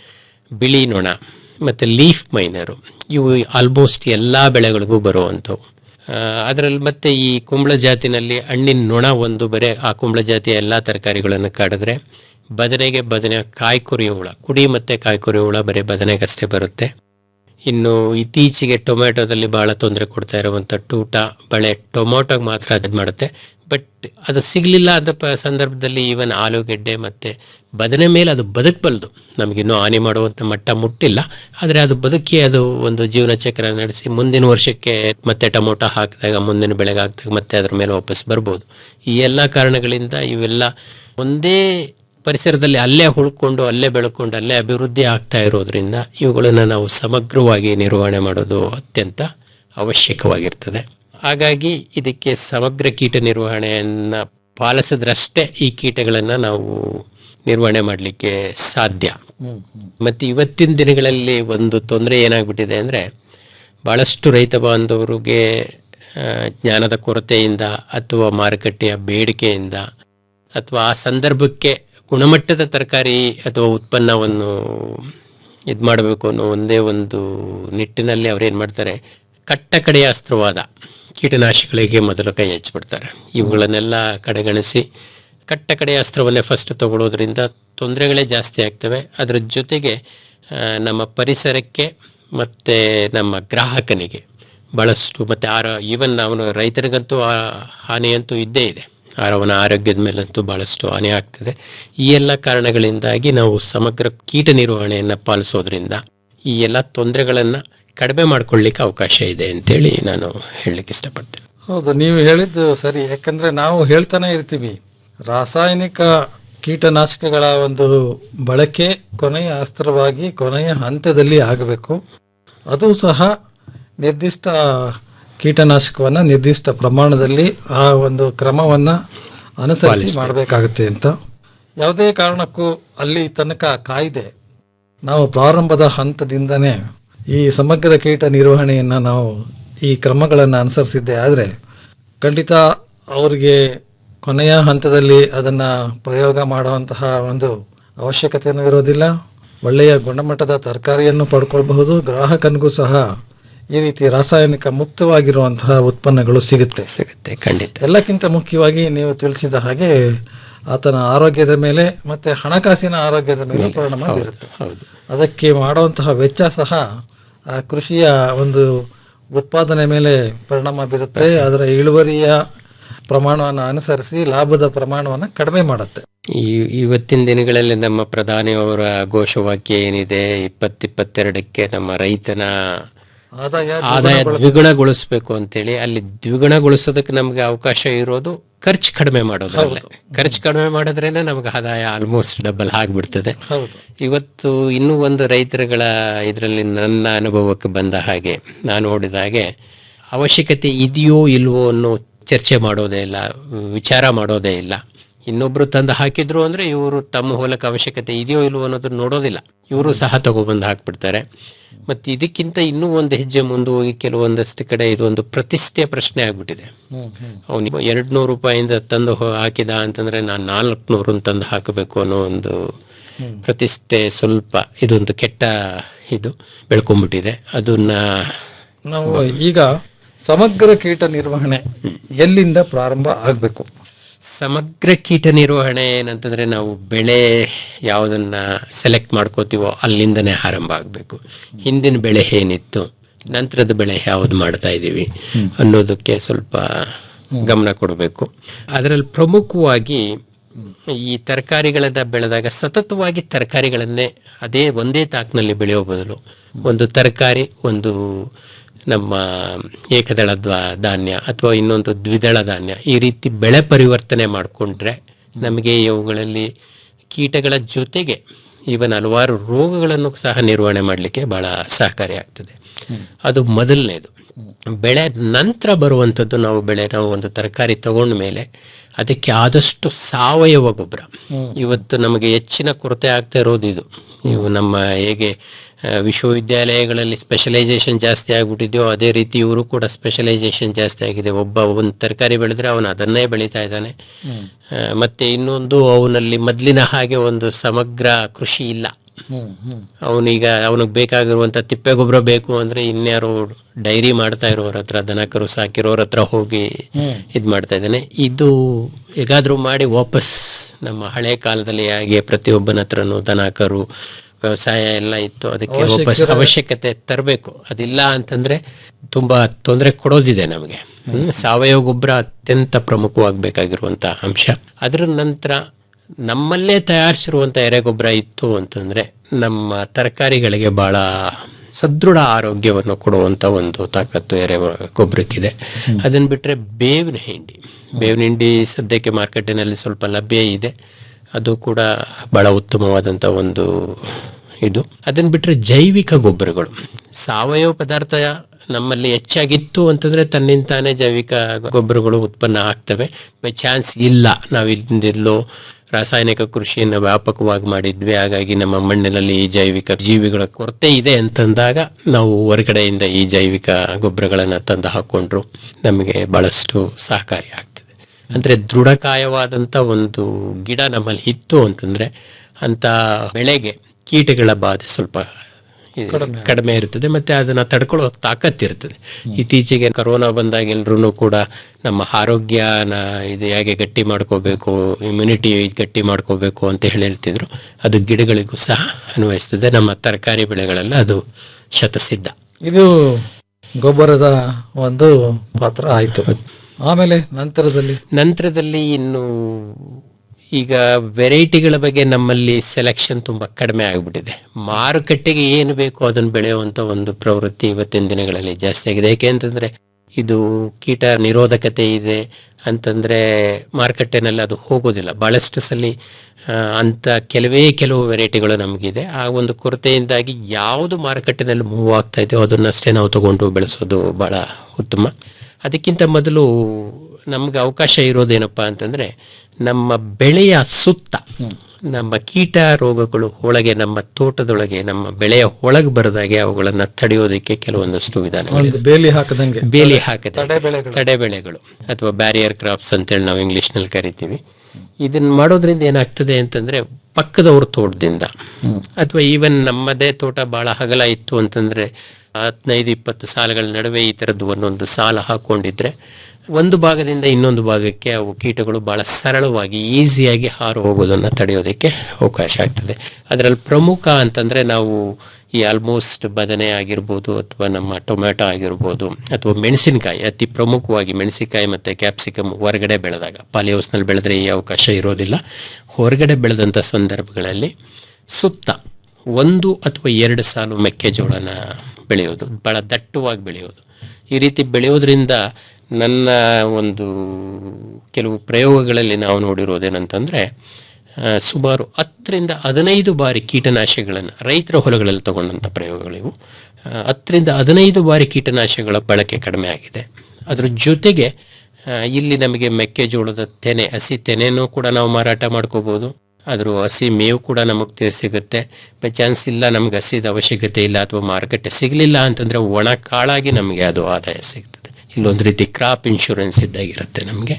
ಬಿಳಿ ನೊಣ ಮತ್ತೆ ಲೀಫ್ ಮೈನರು ಇವು ಆಲ್ಮೋಸ್ಟ್ ಎಲ್ಲಾ ಬೆಳೆಗಳಿಗೂ ಬರುವಂಥವು ಅದರಲ್ಲಿ ಮತ್ತೆ ಈ ಕುಂಬಳ ಜಾತಿನಲ್ಲಿ ಹಣ್ಣಿನ ನೊಣ ಒಂದು ಬರೀ ಆ ಕುಂಬಳ ಜಾತಿಯ ಎಲ್ಲಾ ತರಕಾರಿಗಳನ್ನು ಕಾಡಿದ್ರೆ ಬದನೆಗೆ ಬದನೆ ಕಾಯಿ ಕೊರಿಯೋ ಹುಳ ಕುಡಿ ಮತ್ತೆ ಕಾಯಿ ಕೊರಿಯೋ ಹುಳ ಬರೀ ಬದನೆಗಷ್ಟೇ ಬರುತ್ತೆ ಇನ್ನು ಇತ್ತೀಚೆಗೆ ಟೊಮ್ಯಾಟೊದಲ್ಲಿ ಬಹಳ ತೊಂದರೆ ಕೊಡ್ತಾ ಇರುವಂತ ಟೂಟ ಬಳೆ ಟೊಮೊಟೊಗೆ ಮಾತ್ರ ಅದು ಮಾಡುತ್ತೆ ಬಟ್ ಅದು ಸಿಗಲಿಲ್ಲ ಅಂತ ಪ ಸಂದರ್ಭದಲ್ಲಿ ಈವನ್ ಆಲೂಗೆಡ್ಡೆ ಮತ್ತೆ ಬದನೆ ಮೇಲೆ ಅದು ಬದುಕಬಲ್ದು ನಮಗಿನ್ನೂ ಹಾನಿ ಮಾಡುವಂಥ ಮಟ್ಟ ಮುಟ್ಟಿಲ್ಲ ಆದರೆ ಅದು ಬದುಕಿ ಅದು ಒಂದು ಜೀವನ ಚಕ್ರ ನಡೆಸಿ ಮುಂದಿನ ವರ್ಷಕ್ಕೆ ಮತ್ತೆ ಟೊಮೊಟೊ ಹಾಕಿದಾಗ ಮುಂದಿನ ಬೆಳೆಗೆ ಹಾಕಿದಾಗ ಮತ್ತೆ ಅದ್ರ ಮೇಲೆ ವಾಪಸ್ ಬರ್ಬೋದು ಈ ಎಲ್ಲ ಕಾರಣಗಳಿಂದ ಇವೆಲ್ಲ ಒಂದೇ ಪರಿಸರದಲ್ಲಿ ಅಲ್ಲೇ ಉಳ್ಕೊಂಡು ಅಲ್ಲೇ ಬೆಳ್ಕೊಂಡು ಅಲ್ಲೇ ಅಭಿವೃದ್ಧಿ ಆಗ್ತಾ ಇರೋದ್ರಿಂದ ಇವುಗಳನ್ನು ನಾವು ಸಮಗ್ರವಾಗಿ ನಿರ್ವಹಣೆ ಮಾಡೋದು ಅತ್ಯಂತ ಅವಶ್ಯಕವಾಗಿರ್ತದೆ ಹಾಗಾಗಿ ಇದಕ್ಕೆ ಸಮಗ್ರ ಕೀಟ ನಿರ್ವಹಣೆಯನ್ನ ಪಾಲಿಸಿದ್ರಷ್ಟೇ ಈ ಕೀಟಗಳನ್ನು ನಾವು ನಿರ್ವಹಣೆ ಮಾಡಲಿಕ್ಕೆ ಸಾಧ್ಯ ಮತ್ತೆ ಇವತ್ತಿನ ದಿನಗಳಲ್ಲಿ ಒಂದು ತೊಂದರೆ ಏನಾಗ್ಬಿಟ್ಟಿದೆ ಅಂದರೆ ಬಹಳಷ್ಟು ರೈತ ಬಾಂಧವರಿಗೆ ಆ, ಜ್ಞಾನದ ಕೊರತೆಯಿಂದ ಅಥವಾ ಮಾರುಕಟ್ಟೆಯ ಬೇಡಿಕೆಯಿಂದ ಅಥವಾ ಆ ಸಂದರ್ಭಕ್ಕೆ ಗುಣಮಟ್ಟದ ತರಕಾರಿ ಅಥವಾ ಉತ್ಪನ್ನವನ್ನು ಇದು ಮಾಡಬೇಕು ಅನ್ನೋ ಒಂದೇ ಒಂದು ನಿಟ್ಟಿನಲ್ಲಿ ಅವ್ರು ಏನು ಮಾಡ್ತಾರೆ ಕಟ್ಟ ಕಡೆಯ ಅಸ್ತ್ರವಾದ ಕೀಟನಾಶಕಗಳಿಗೆ ಮೊದಲು ಕೈ ಹಚ್ಚಿಬಿಡ್ತಾರೆ ಇವುಗಳನ್ನೆಲ್ಲ ಕಡೆಗಣಿಸಿ ಕಟ್ಟ ಕಡೆಯ ಅಸ್ತ್ರವನ್ನೇ ಫಸ್ಟ್ ತಗೊಳ್ಳೋದ್ರಿಂದ ತೊಂದರೆಗಳೇ ಜಾಸ್ತಿ ಆಗ್ತವೆ ಅದರ ಜೊತೆಗೆ ಆ, ನಮ್ಮ ಪರಿಸರಕ್ಕೆ ಮತ್ತು ನಮ್ಮ ಗ್ರಾಹಕನಿಗೆ ಭಾಳಷ್ಟು ಮತ್ತು ಆರ ಈವನ್ ಅವನು ರೈತರಿಗಂತೂ ಆ ಹಾನಿಯಂತೂ ಇದ್ದೇ ಇದೆ ಆ ಅವನ ಆರೋಗ್ಯದ ಮೇಲಂತೂ ಭಾಳಷ್ಟು ಹಾನಿ ಆಗ್ತದೆ ಈ ಎಲ್ಲ ಕಾರಣಗಳಿಂದಾಗಿ ನಾವು ಸಮಗ್ರ ಕೀಟ ನಿರ್ವಹಣೆಯನ್ನು ಪಾಲಿಸೋದ್ರಿಂದ ಈ ಎಲ್ಲ ತೊಂದರೆಗಳನ್ನು ಕಡಿಮೆ ಮಾಡ್ಕೊಳ್ಳಿಕ್ಕೆ ಅವಕಾಶ ಇದೆ ಅಂತೇಳಿ ನಾನು ಹೇಳಲಿಕ್ಕೆ ಇಷ್ಟಪಡ್ತೇನೆ ಹೌದು ನೀವು ಹೇಳಿದ್ದು ಸರಿ ಯಾಕಂದ್ರೆ ನಾವು ಹೇಳ್ತಾನೆ ಇರ್ತೀವಿ ರಾಸಾಯನಿಕ ಕೀಟನಾಶಕಗಳ ಒಂದು ಬಳಕೆ ಕೊನೆಯ ಅಸ್ತ್ರವಾಗಿ ಕೊನೆಯ ಹಂತದಲ್ಲಿ ಆಗಬೇಕು ಅದು ಸಹ ನಿರ್ದಿಷ್ಟ ಕೀಟನಾಶಕವನ್ನ ನಿರ್ದಿಷ್ಟ ಪ್ರಮಾಣದಲ್ಲಿ ಆ ಒಂದು ಕ್ರಮವನ್ನ ಅನುಸರಿಸಿ ಮಾಡಬೇಕಾಗುತ್ತೆ ಅಂತ ಯಾವುದೇ ಕಾರಣಕ್ಕೂ ಅಲ್ಲಿ ತನಕ ಕಾಯ್ದೆ ನಾವು ಪ್ರಾರಂಭದ ಹಂತದಿಂದನೇ ಈ ಸಮಗ್ರ ಕೀಟ ನಿರ್ವಹಣೆಯನ್ನು ನಾವು ಈ ಕ್ರಮಗಳನ್ನು ಅನುಸರಿಸಿದ್ದೆ ಆದರೆ ಖಂಡಿತ ಅವರಿಗೆ ಕೊನೆಯ ಹಂತದಲ್ಲಿ ಅದನ್ನು ಪ್ರಯೋಗ ಮಾಡುವಂತಹ ಒಂದು ಅವಶ್ಯಕತೆಯೂ ಇರೋದಿಲ್ಲ ಒಳ್ಳೆಯ ಗುಣಮಟ್ಟದ ತರಕಾರಿಯನ್ನು ಪಡ್ಕೊಳ್ಬಹುದು ಗ್ರಾಹಕನಿಗೂ ಸಹ ಈ ರೀತಿ ರಾಸಾಯನಿಕ ಮುಕ್ತವಾಗಿರುವಂತಹ ಉತ್ಪನ್ನಗಳು ಸಿಗುತ್ತೆ ಸಿಗುತ್ತೆ ಖಂಡಿತ ಎಲ್ಲಕ್ಕಿಂತ ಮುಖ್ಯವಾಗಿ ನೀವು ತಿಳಿಸಿದ ಹಾಗೆ ಆತನ ಆರೋಗ್ಯದ ಮೇಲೆ ಮತ್ತೆ ಹಣಕಾಸಿನ ಆರೋಗ್ಯದ ಮೇಲೆ ಪರಿಣಾಮ ಬೀರುತ್ತೆ ಅದಕ್ಕೆ ಮಾಡುವಂತಹ ವೆಚ್ಚ ಸಹ ಆ ಕೃಷಿಯ ಒಂದು ಉತ್ಪಾದನೆ ಮೇಲೆ ಪರಿಣಾಮ ಬೀರುತ್ತೆ ಅದರ ಇಳುವರಿಯ ಪ್ರಮಾಣವನ್ನು ಅನುಸರಿಸಿ ಲಾಭದ ಪ್ರಮಾಣವನ್ನು ಕಡಿಮೆ ಮಾಡುತ್ತೆ ಈ ಇವತ್ತಿನ ದಿನಗಳಲ್ಲಿ ನಮ್ಮ ಪ್ರಧಾನಿಯವರ ಘೋಷವಾಕ್ಯ ಏನಿದೆ ಇಪ್ಪತ್ತಿಪ್ಪತ್ತೆರಡಕ್ಕೆ ನಮ್ಮ ರೈತನ ಆದಾಯ ಆದಾಯ ದ್ವಿಗುಣಗೊಳ್ಳ- ದ್ವಿಗುಣಗೊಳಿಸಬೇಕು ಅಂತೇಳಿ ಅಲ್ಲಿ ದ್ವಿಗುಣಗೊಳಿಸೋದಕ್ಕೆ ನಮಗೆ ಅವಕಾಶ ಇರೋದು ಖರ್ಚು ಕಡಿಮೆ ಮಾಡೋದ್ರಲ್ಲೇ ಖರ್ಚು ಕಡಿಮೆ ಮಾಡಿದ್ರೇನೆ ನಮಗೆ ಆದಾಯ ಆಲ್ಮೋಸ್ಟ್ ಡಬಲ್ ಆಗ್ಬಿಡ್ತದೆ ಹೌದು ಇವತ್ತು ಇನ್ನೂ ಒಂದು ರೈತರುಗಳ ಇದರಲ್ಲಿ ನನ್ನ ಅನುಭವಕ್ಕೆ ಬಂದ ಹಾಗೆ ನಾನು ನೋಡಿದ ಹಾಗೆ ಅವಶ್ಯಕತೆ ಇದೆಯೋ ಇಲ್ವೋ ಅನ್ನೋ ಚರ್ಚೆ ಮಾಡೋದೇ ಇಲ್ಲ ವಿಚಾರ ಮಾಡೋದೇ ಇಲ್ಲ ಇನ್ನೊಬ್ರು ತಂದು ಹಾಕಿದ್ರು ಅಂದ್ರೆ ಇವರು ತಮ್ಮ ಹೊಲಕ್ಕೆ ಅವಶ್ಯಕತೆ ಇದೆಯೋ ಇಲ್ವೋ ಅನ್ನೋದನ್ನ ನೋಡೋದಿಲ್ಲ ಇವರು ಸಹ ತಗೊಬಂದು ಹಾಕ್ಬಿಡ್ತಾರೆ ಮತ್ತೆ ಇದಕ್ಕಿಂತ ಇನ್ನೂ ಒಂದು ಹೆಜ್ಜೆ ಮುಂದೆ ಹೋಗಿ ಕೆಲವೊಂದಷ್ಟು ಕಡೆ ಇದೊಂದು ಪ್ರತಿಷ್ಠೆ ಪ್ರಶ್ನೆ ಆಗ್ಬಿಟ್ಟಿದೆ ಅವನಿಗೆ ಎರಡು ನೂರು ರೂಪಾಯಿಂದ ತಂದು ಹೊ- ಹಾಕಿದ ಅಂತಂದ್ರೆ ನಾನು ನಾಲ್ಕುನೂರು ತಂದು ಹಾಕಬೇಕು ಅನ್ನೋ ಒಂದು ಪ್ರತಿಷ್ಠೆ ಸ್ವಲ್ಪ ಇದೊಂದು ಕೆಟ್ಟ ಇದು ಬೆಳ್ಕೊಂಡ್ಬಿಟ್ಟಿದೆ ಅದನ್ನ ನಾವು ಈಗ ಸಮಗ್ರ ಕೀಟ ನಿರ್ವಹಣೆ ಎಲ್ಲಿಂದ ಪ್ರಾರಂಭ ಆಗಬೇಕು ಸಮಗ್ರ ಕೀಟ ನಿರ್ವಹಣೆ ಏನಂತಂದ್ರೆ ನಾವು ಬೆಳೆ ಯಾವುದನ್ನ ಸೆಲೆಕ್ಟ್ ಮಾಡ್ಕೋತೀವೋ ಅಲ್ಲಿಂದನೇ ಆರಂಭ ಆಗಬೇಕು ಹಿಂದಿನ ಬೆಳೆ ಏನಿತ್ತು ನಂತರದ ಬೆಳೆ ಯಾವ್ದು ಮಾಡ್ತಾ ಇದ್ದೀವಿ ಅನ್ನೋದಕ್ಕೆ ಸ್ವಲ್ಪ ಗಮನ ಕೊಡಬೇಕು ಅದರಲ್ಲಿ ಪ್ರಮುಖವಾಗಿ ಈ ತರಕಾರಿಗಳನ್ನ ಬೆಳೆದಾಗ ಸತತವಾಗಿ ತರಕಾರಿಗಳನ್ನೇ ಅದೇ ಒಂದೇ ತಾಕ್ನಲ್ಲಿ ಬೆಳೆಯೋ ಬದಲು ಒಂದು ತರಕಾರಿ ಒಂದು ನಮ್ಮ ಏಕದಳ ದ್ವಾ ಧಾನ್ಯ ಅಥವಾ ಇನ್ನೊಂದು ದ್ವಿದಳ ಧಾನ್ಯ ಈ ರೀತಿ ಬೆಳೆ ಪರಿವರ್ತನೆ ಮಾಡಿಕೊಂಡ್ರೆ ನಮಗೆ ಇವುಗಳಲ್ಲಿ ಕೀಟಗಳ ಜೊತೆಗೆ ಇವನ್ ಹಲವಾರು ರೋಗಗಳನ್ನು ಸಹ ನಿರ್ವಹಣೆ ಮಾಡಲಿಕ್ಕೆ ಬಹಳ ಸಹಕಾರಿ ಆಗ್ತದೆ ಅದು ಮೊದಲನೇದು ಬೆಳೆ ನಂತರ ಬರುವಂಥದ್ದು ನಾವು ಬೆಳೆ ನಾವು ಒಂದು ತರಕಾರಿ ತಗೊಂಡ ಮೇಲೆ ಅದಕ್ಕೆ ಆದಷ್ಟು ಸಾವಯವ ಗೊಬ್ಬರ ಇವತ್ತು ನಮಗೆ ಹೆಚ್ಚಿನ ಕೊರತೆ ಆಗ್ತಾ ಇರೋದು ಇದು ಇವು ನಮ್ಮ ಹೇಗೆ ಆ, ವಿಶ್ವವಿದ್ಯಾಲಯಗಳಲ್ಲಿ ಸ್ಪೆಷಲೈಸೇಷನ್ ಜಾಸ್ತಿ ಆಗ್ಬಿಟ್ಟಿದೆಯೋ ಅದೇ ರೀತಿ ಇವರು ಕೂಡ ಸ್ಪೆಷಲೈಸೇಷನ್ ಜಾಸ್ತಿ ಆಗಿದೆ ಒಬ್ಬ ಒಂದು ತರಕಾರಿ ಬೆಳೆದ್ರೆ ಅವನು ಅದನ್ನೇ ಬೆಳೀತಾ ಇದ್ದಾನೆ ಆ, ಮತ್ತೆ ಇನ್ನೊಂದು ಅವನಲ್ಲಿ ಮೊದಲಿನ ಹಾಗೆ ಒಂದು ಸಮಗ್ರ ಕೃಷಿ ಇಲ್ಲ ಅವನೀಗ ಅವನಿಗೆ ಬೇಕಾಗಿರುವಂತ ತಿಪ್ಪೆ ಗೊಬ್ಬರ ಬೇಕು ಅಂದ್ರೆ ಇನ್ಯಾರು ಡೈರಿ ಮಾಡ್ತಾ ಇರೋರ ಹತ್ರ ದನ ಕರು ಸಾಕಿರೋರ ಹತ್ರ ಹೋಗಿ ಇದ್ ಮಾಡ್ತಾ ಇದ್ದಾನೆ ಇದು ಹೇಗಾದ್ರೂ ಮಾಡಿ ವಾಪಸ್ ನಮ್ಮ ಹಳೆ ಕಾಲದಲ್ಲಿ ಹಾಗೆ ಪ್ರತಿಯೊಬ್ಬನ ಹತ್ರನೂ ದನ ಕರು ವ್ಯವಸಾಯ ಎಲ್ಲ ಇತ್ತು ಅದಕ್ಕೆ ವಾಪಸ್ ಅವಶ್ಯಕತೆ- ಅವಶ್ಯಕತೆ ತರಬೇಕು ಅದಿಲ್ಲ ಅಂತಂದ್ರೆ ತುಂಬಾ ತೊಂದರೆ ಕೊಡೋದಿದೆ ನಮಗೆ ಹ್ಮ್. ಸಾವಯವ ಗೊಬ್ಬರ ಅತ್ಯಂತ ಪ್ರಮುಖವಾಗಬೇಕಾಗಿರುವಂತ ಅಂಶ ಅದರ ನಂತರ ನಮ್ಮಲ್ಲೇ ತಯಾರಿಸಿರುವಂತ ಎರೆಗೊಬ್ಬರ ಇತ್ತು ಅಂತಂದ್ರೆ ನಮ್ಮ ತರಕಾರಿಗಳಿಗೆ ಬಹಳ ಸದೃಢ ಆರೋಗ್ಯವನ್ನು ಕೊಡುವಂತ ಒಂದು ತಾಕತ್ತು ಎರೆ ಗೊಬ್ಬರಕ್ಕಿದೆ ಅದನ್ನ ಬಿಟ್ರೆ ಬೇವಿನ ಹಿಂಡಿ ಬೇವಿನ ಹಿಂಡಿ ಸದ್ಯಕ್ಕೆ ಮಾರ್ಕೆಟಿನಲ್ಲಿ ಸ್ವಲ್ಪ ಲಭ್ಯ ಇದೆ ಅದು ಕೂಡ ಬಹಳ ಉತ್ತಮವಾದಂತ ಒಂದು ಇದು ಅದನ್ನ ಬಿಟ್ರೆ ಜೈವಿಕ ಗೊಬ್ಬರಗಳು ಸಾವಯವ ಪದಾರ್ಥ ನಮ್ಮಲ್ಲಿ ಹೆಚ್ಚಾಗಿತ್ತು ಅಂತಂದ್ರೆ ತನ್ನಿಂತಾನೇ ಜೈವಿಕ ಗೊಬ್ಬರಗಳು ಉತ್ಪನ್ನ ಆಗ್ತವೆ ಬೈ ಚಾನ್ಸ್ ಇಲ್ಲ ನಾವು ಇಲ್ಲಿಂದೆಲ್ಲೋ ರಾಸಾಯನಿಕ ಕೃಷಿಯನ್ನು ವ್ಯಾಪಕವಾಗಿ ಮಾಡಿದ್ವಿ ಹಾಗಾಗಿ ನಮ್ಮ ಮಣ್ಣಿನಲ್ಲಿ ಈ ಜೈವಿಕ ಜೀವಿಗಳ ಕೊರತೆ ಇದೆ ಅಂತಂದಾಗ ನಾವು ಹೊರಗಡೆಯಿಂದ ಈ ಜೈವಿಕ ಗೊಬ್ಬರಗಳನ್ನು ತಂದು ಹಾಕೊಂಡ್ರು ನಮಗೆ ಬಹಳಷ್ಟು ಸಹಕಾರಿ ಆಗ್ತದೆ ಅಂದ್ರೆ ದೃಢಕಾಯವಾದಂತ ಒಂದು ಗಿಡ ನಮ್ಮಲ್ಲಿ ಇತ್ತು ಅಂತಂದ್ರೆ ಅಂತ ಬೆಳೆಗೆ ಕೀಟಗಳ ಬಾಧೆ ಸ್ವಲ್ಪ ಇದು ಕಡಿಮೆ ಇರ್ತದೆ ಮತ್ತೆ ಅದನ್ನ ತಡ್ಕೊಳ್ಳೋ ತಾಕತ್ತಿರ್ತದೆ ಇತ್ತೀಚೆಗೆ ಕರೋನಾ ಬಂದಾಗ ಎಲ್ರೂ ಕೂಡ ನಮ್ಮ ಆರೋಗ್ಯನ ಇದು ಹೇಗೆ ಗಟ್ಟಿ ಮಾಡ್ಕೋಬೇಕು ಇಮ್ಯುನಿಟಿ ಗಟ್ಟಿ ಮಾಡ್ಕೋಬೇಕು ಅಂತ ಹೇಳಿ ಹೇಳ್ತಿದ್ರು ಅದು ಗಿಡಗಳಿಗೂ ಸಹ ಅನ್ವಯಿಸ್ತದೆ ನಮ್ಮ ತರಕಾರಿ ಬೆಳೆಗಳೆಲ್ಲ ಅದು ಶತಸಿದ್ಧ ಇದು ಗೊಬ್ಬರದ ಒಂದು ಪಾತ್ರ ಆಯ್ತು ಆಮೇಲೆ ನಂತರದಲ್ಲಿ ನಂತರದಲ್ಲಿ ಇನ್ನು ಈಗ ವೆರೈಟಿಗಳ ಬಗ್ಗೆ ನಮ್ಮಲ್ಲಿ ಸೆಲೆಕ್ಷನ್ ತುಂಬಾ ಕಡಿಮೆ ಆಗಿಬಿಟ್ಟಿದೆ ಮಾರುಕಟ್ಟೆಗೆ ಏನು ಬೇಕು ಅದನ್ನು ಬೆಳೆಯುವಂತ ಒಂದು ಪ್ರವೃತ್ತಿ ಇವತ್ತಿನ ದಿನಗಳಲ್ಲಿ ಜಾಸ್ತಿ ಆಗಿದೆ ಯಾಕೆ ಅಂತಂದ್ರೆ ಇದು ಕೀಟ ನಿರೋಧಕತೆ ಇದೆ ಅಂತಂದ್ರೆ ಮಾರುಕಟ್ಟೆನಲ್ಲಿ ಅದು ಹೋಗೋದಿಲ್ಲ ಬಹಳಷ್ಟು ಸಲ ಆ, ಅಂತ ಕೆಲವೇ ಕೆಲವು ವೆರೈಟಿಗಳು ನಮಗಿದೆ ಆ ಒಂದು ಕೊರತೆಯಿಂದಾಗಿ ಯಾವುದು ಮಾರುಕಟ್ಟೆನಲ್ಲಿ ಮೂವ್ ಆಗ್ತಾ ಇದೆಯೋ ಅದನ್ನಷ್ಟೇ ನಾವು ತಗೊಂಡು ಬೆಳೆಸೋದು ಬಹಳ ಉತ್ತಮ ಅದಕ್ಕಿಂತ ಮೊದಲು ನಮ್ಗೆ ಅವಕಾಶ ಇರೋದೇನಪ್ಪಾ ಅಂತಂದ್ರೆ ನಮ್ಮ ಬೆಳೆಯ ಸುತ್ತ ನಮ್ಮ ಕೀಟ ರೋಗಗಳು ಒಳಗೆ ನಮ್ಮ ತೋಟದೊಳಗೆ ನಮ್ಮ ಬೆಳೆಯ ಒಳಗೆ ಬರದಾಗೆ ಅವುಗಳನ್ನ ತಡೆಯೋದಕ್ಕೆ ಕೆಲವೊಂದಷ್ಟು ವಿಧಾನಗಳು ಒಂದು ಬೇಲಿ ಹಾಕದಂಗೆ ಬೇಲಿ ಹಾಕದೆ ತಡೆ ಬೆಳೆಗಳು. ತಡೆ ಬೆಳೆಗಳು ಅಥವಾ ಬ್ಯಾರಿಯರ್ ಕ್ರಾಪ್ಸ್ ಅಂತೇಳಿ ನಾವು ಇಂಗ್ಲಿಷ್ ನಲ್ಲಿ ಕರಿತೀವಿ ಇದನ್ನ ಮಾಡೋದ್ರಿಂದ ಏನಾಗ್ತದೆ ಅಂತಂದ್ರೆ ಪಕ್ಕದವ್ರ ತೋಟದಿಂದ ಅಥವಾ ಈವನ್ ನಮ್ಮದೇ ತೋಟ ಬಹಳ ಹಗಲ ಇತ್ತು ಅಂತಂದ್ರೆ ಹದಿನೈದು ಇಪ್ಪತ್ತು ಸಾಲುಗಳ ನಡುವೆ ಈ ತರದ್ದು ಒಂದೊಂದು ಸಾಲ ಹಾಕೊಂಡಿದ್ರೆ ಒಂದು ಭಾಗದಿಂದ ಇನ್ನೊಂದು ಭಾಗಕ್ಕೆ ಅವು ಕೀಟಗಳು ಬಹಳ ಸರಳವಾಗಿ ಈಸಿಯಾಗಿ ಹಾರು ಹೋಗೋದನ್ನ ತಡೆಯೋದಕ್ಕೆ ಅವಕಾಶ ಆಗ್ತದೆ ಅದರಲ್ಲಿ ಪ್ರಮುಖ ಅಂತಂದ್ರೆ ನಾವು ಈ ಆಲ್ಮೋಸ್ಟ್ ಬದನೆ ಆಗಿರ್ಬೋದು ಅಥವಾ ನಮ್ಮ ಟೊಮ್ಯಾಟೊ ಆಗಿರ್ಬೋದು ಅಥವಾ ಮೆಣಸಿನಕಾಯಿ ಅತಿ ಪ್ರಮುಖವಾಗಿ ಮೆಣಸಿನಕಾಯಿ ಮತ್ತೆ ಕ್ಯಾಪ್ಸಿಕಮ್ ಹೊರಗಡೆ ಬೆಳೆದಾಗ ಪಾಲಿಹೌಸ್ನಲ್ಲಿ ಬೆಳೆದ್ರೆ ಈ ಅವಕಾಶ ಇರೋದಿಲ್ಲ ಹೊರಗಡೆ ಬೆಳೆದಂಥ ಸಂದರ್ಭಗಳಲ್ಲಿ ಸುತ್ತ ಒಂದು ಅಥವಾ ಎರಡು ಸಾಲು ಮೆಕ್ಕೆಜೋಳನ ಬೆಳೆಯೋದು ಬಹಳ ದಟ್ಟವಾಗಿ ಬೆಳೆಯೋದು ಈ ರೀತಿ ಬೆಳೆಯೋದ್ರಿಂದ ನನ್ನ ಒಂದು ಕೆಲವು ಪ್ರಯೋಗಗಳಲ್ಲಿ ನಾವು ನೋಡಿರೋದೇನಂತಂದ್ರೆ ಆ, ಸುಮಾರು ಹತ್ತರಿಂದ ಹದಿನೈದು ಬಾರಿ ಕೀಟನಾಶಕಗಳನ್ನು ರೈತರ ಹೊಲಗಳಲ್ಲಿ ತಗೊಂಡಂಥ ಪ್ರಯೋಗಗಳಿವು ಆ, ಹತ್ತರಿಂದ ಹದಿನೈದು ಬಾರಿ ಕೀಟನಾಶಕಗಳ ಬಳಕೆ ಕಡಿಮೆ ಆಗಿದೆ ಅದ್ರ ಜೊತೆಗೆ ಆ, ಇಲ್ಲಿ ನಮಗೆ ಮೆಕ್ಕೆಜೋಳದ ತೆನೆ ಹಸಿ ತೆನೆನೂ ಕೂಡ ನಾವು ಮಾರಾಟ ಮಾಡ್ಕೋಬೋದು ಅದ್ರ ಹಸಿ ಮೇವು ಕೂಡ ನಮಗೆ ಸಿಗುತ್ತೆ ಬೈ ಚಾನ್ಸ್ ಇಲ್ಲ ನಮ್ಗೆ ಹಸಿದ ಅವಶ್ಯಕತೆ ಇಲ್ಲ ಅಥವಾ ಮಾರುಕಟ್ಟೆ ಸಿಗಲಿಲ್ಲ ಅಂತಂದ್ರೆ ಒಣ ಕಾಳಾಗಿ ನಮಗೆ ಅದು ಆದಾಯ ಸಿಗ್ತದೆ ಇಲ್ಲೊಂದು ರೀತಿ ಕ್ರಾಪ್ ಇನ್ಶೂರೆನ್ಸ್ ಇದ್ದಾಗಿರುತ್ತೆ ನಮಗೆ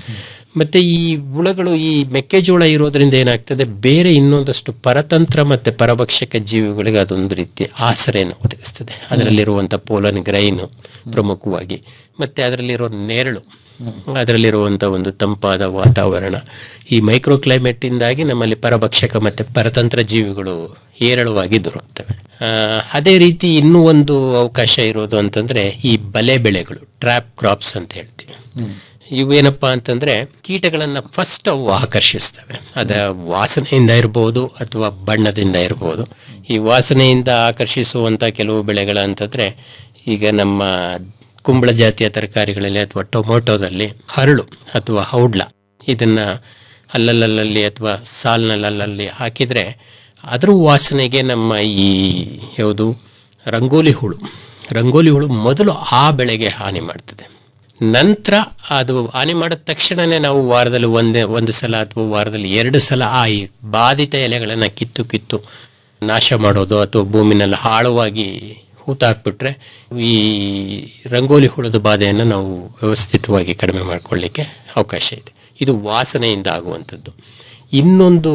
ಮತ್ತೆ ಈ ಹುಳಗಳು ಈ ಮೆಕ್ಕೆಜೋಳ ಇರೋದ್ರಿಂದ ಏನಾಗ್ತದೆ ಬೇರೆ ಇನ್ನೊಂದಷ್ಟು ಪರತಂತ್ರ ಮತ್ತೆ ಪರಭಕ್ಷಕ ಜೀವಿಗಳಿಗೆ ಅದೊಂದು ರೀತಿ ಆಸರೆಯನ್ನು ಒದಗಿಸ್ತದೆ ಅದರಲ್ಲಿರುವಂಥ ಪೋಲನ್ ಗ್ರೈನು ಪ್ರಮುಖವಾಗಿ ಮತ್ತೆ ಅದರಲ್ಲಿರೋ ನೆರಳು ಅದರಲ್ಲಿರುವಂಥ ಒಂದು ತಂಪಾದ ವಾತಾವರಣ ಈ ಮೈಕ್ರೋ ಕ್ಲೈಮೇಟ್ ಇಂದಾಗಿ ನಮ್ಮಲ್ಲಿ ಪರಭಕ್ಷಕ ಮತ್ತೆ ಪರತಂತ್ರ ಜೀವಿಗಳು ಹೇರಳವಾಗಿ ದೊರಕ್ತವೆ ಆ, ಅದೇ ರೀತಿ ಇನ್ನೂ ಒಂದು ಅವಕಾಶ ಇರೋದು ಅಂತಂದ್ರೆ ಈ ಬಲೆ ಬೆಳೆಗಳು ಟ್ರ್ಯಾಪ್ ಕ್ರಾಪ್ಸ್ ಅಂತ ಹೇಳ್ತೀವಿ ಇವೇನಪ್ಪಾ ಅಂತಂದ್ರೆ ಕೀಟಗಳನ್ನ ಫಸ್ಟ್ ಅವು ಆಕರ್ಷಿಸ್ತವೆ ಅದ ವಾಸನೆಯಿಂದ ಇರಬಹುದು ಅಥವಾ ಬಣ್ಣದಿಂದ ಇರಬಹುದು ಈ ವಾಸನೆಯಿಂದ ಆಕರ್ಷಿಸುವಂತ ಕೆಲವು ಬೆಳೆಗಳ ಅಂತಂದ್ರೆ ಈಗ ನಮ್ಮ ಕುಂಬಳ ಜಾತಿಯ ತರಕಾರಿಗಳಲ್ಲಿ ಅಥವಾ ಟೊಮೊಟೊದಲ್ಲಿ ಹರಳು ಅಥವಾ ಹೌಡ್ಲ ಇದನ್ನ ಅಲ್ಲಲ್ಲಲ್ಲಿ ಅಥವಾ ಸಾಲ್ನಲ್ಲಲ್ಲಿ ಹಾಕಿದ್ರೆ ಅದ್ರ ವಾಸನೆಗೆ ನಮ್ಮ ಈ ಯಾವುದು ರಂಗೋಲಿ ಹುಳು ರಂಗೋಲಿ ಹುಳು ಮೊದಲು ಆ ಬೆಳೆಗೆ ಹಾನಿ ಮಾಡ್ತದೆ ನಂತರ ಅದು ಹಾನಿ ಮಾಡಿದ ತಕ್ಷಣನೇ ನಾವು ವಾರದಲ್ಲಿ ಒಂದೇ ಒಂದು ಸಲ ಅಥವಾ ವಾರದಲ್ಲಿ ಎರಡು ಸಲ ಆ ಈ ಬಾಧಿತ ಎಲೆಗಳನ್ನು ಕಿತ್ತು ಕಿತ್ತು ನಾಶ ಮಾಡೋದು ಅಥವಾ ಭೂಮಿನಲ್ಲಿ ಆಳವಾಗಿ ಹೂತಾಕ್ಬಿಟ್ರೆ ಈ ರಂಗೋಲಿ ಹುಳದ ಬಾಧೆಯನ್ನು ನಾವು ವ್ಯವಸ್ಥಿತವಾಗಿ ಕಡಿಮೆ ಮಾಡಿಕೊಳ್ಳಿಕ್ಕೆ ಅವಕಾಶ ಇದೆ ಇದು ವಾಸನೆಯಿಂದ ಆಗುವಂಥದ್ದು ಇನ್ನೊಂದು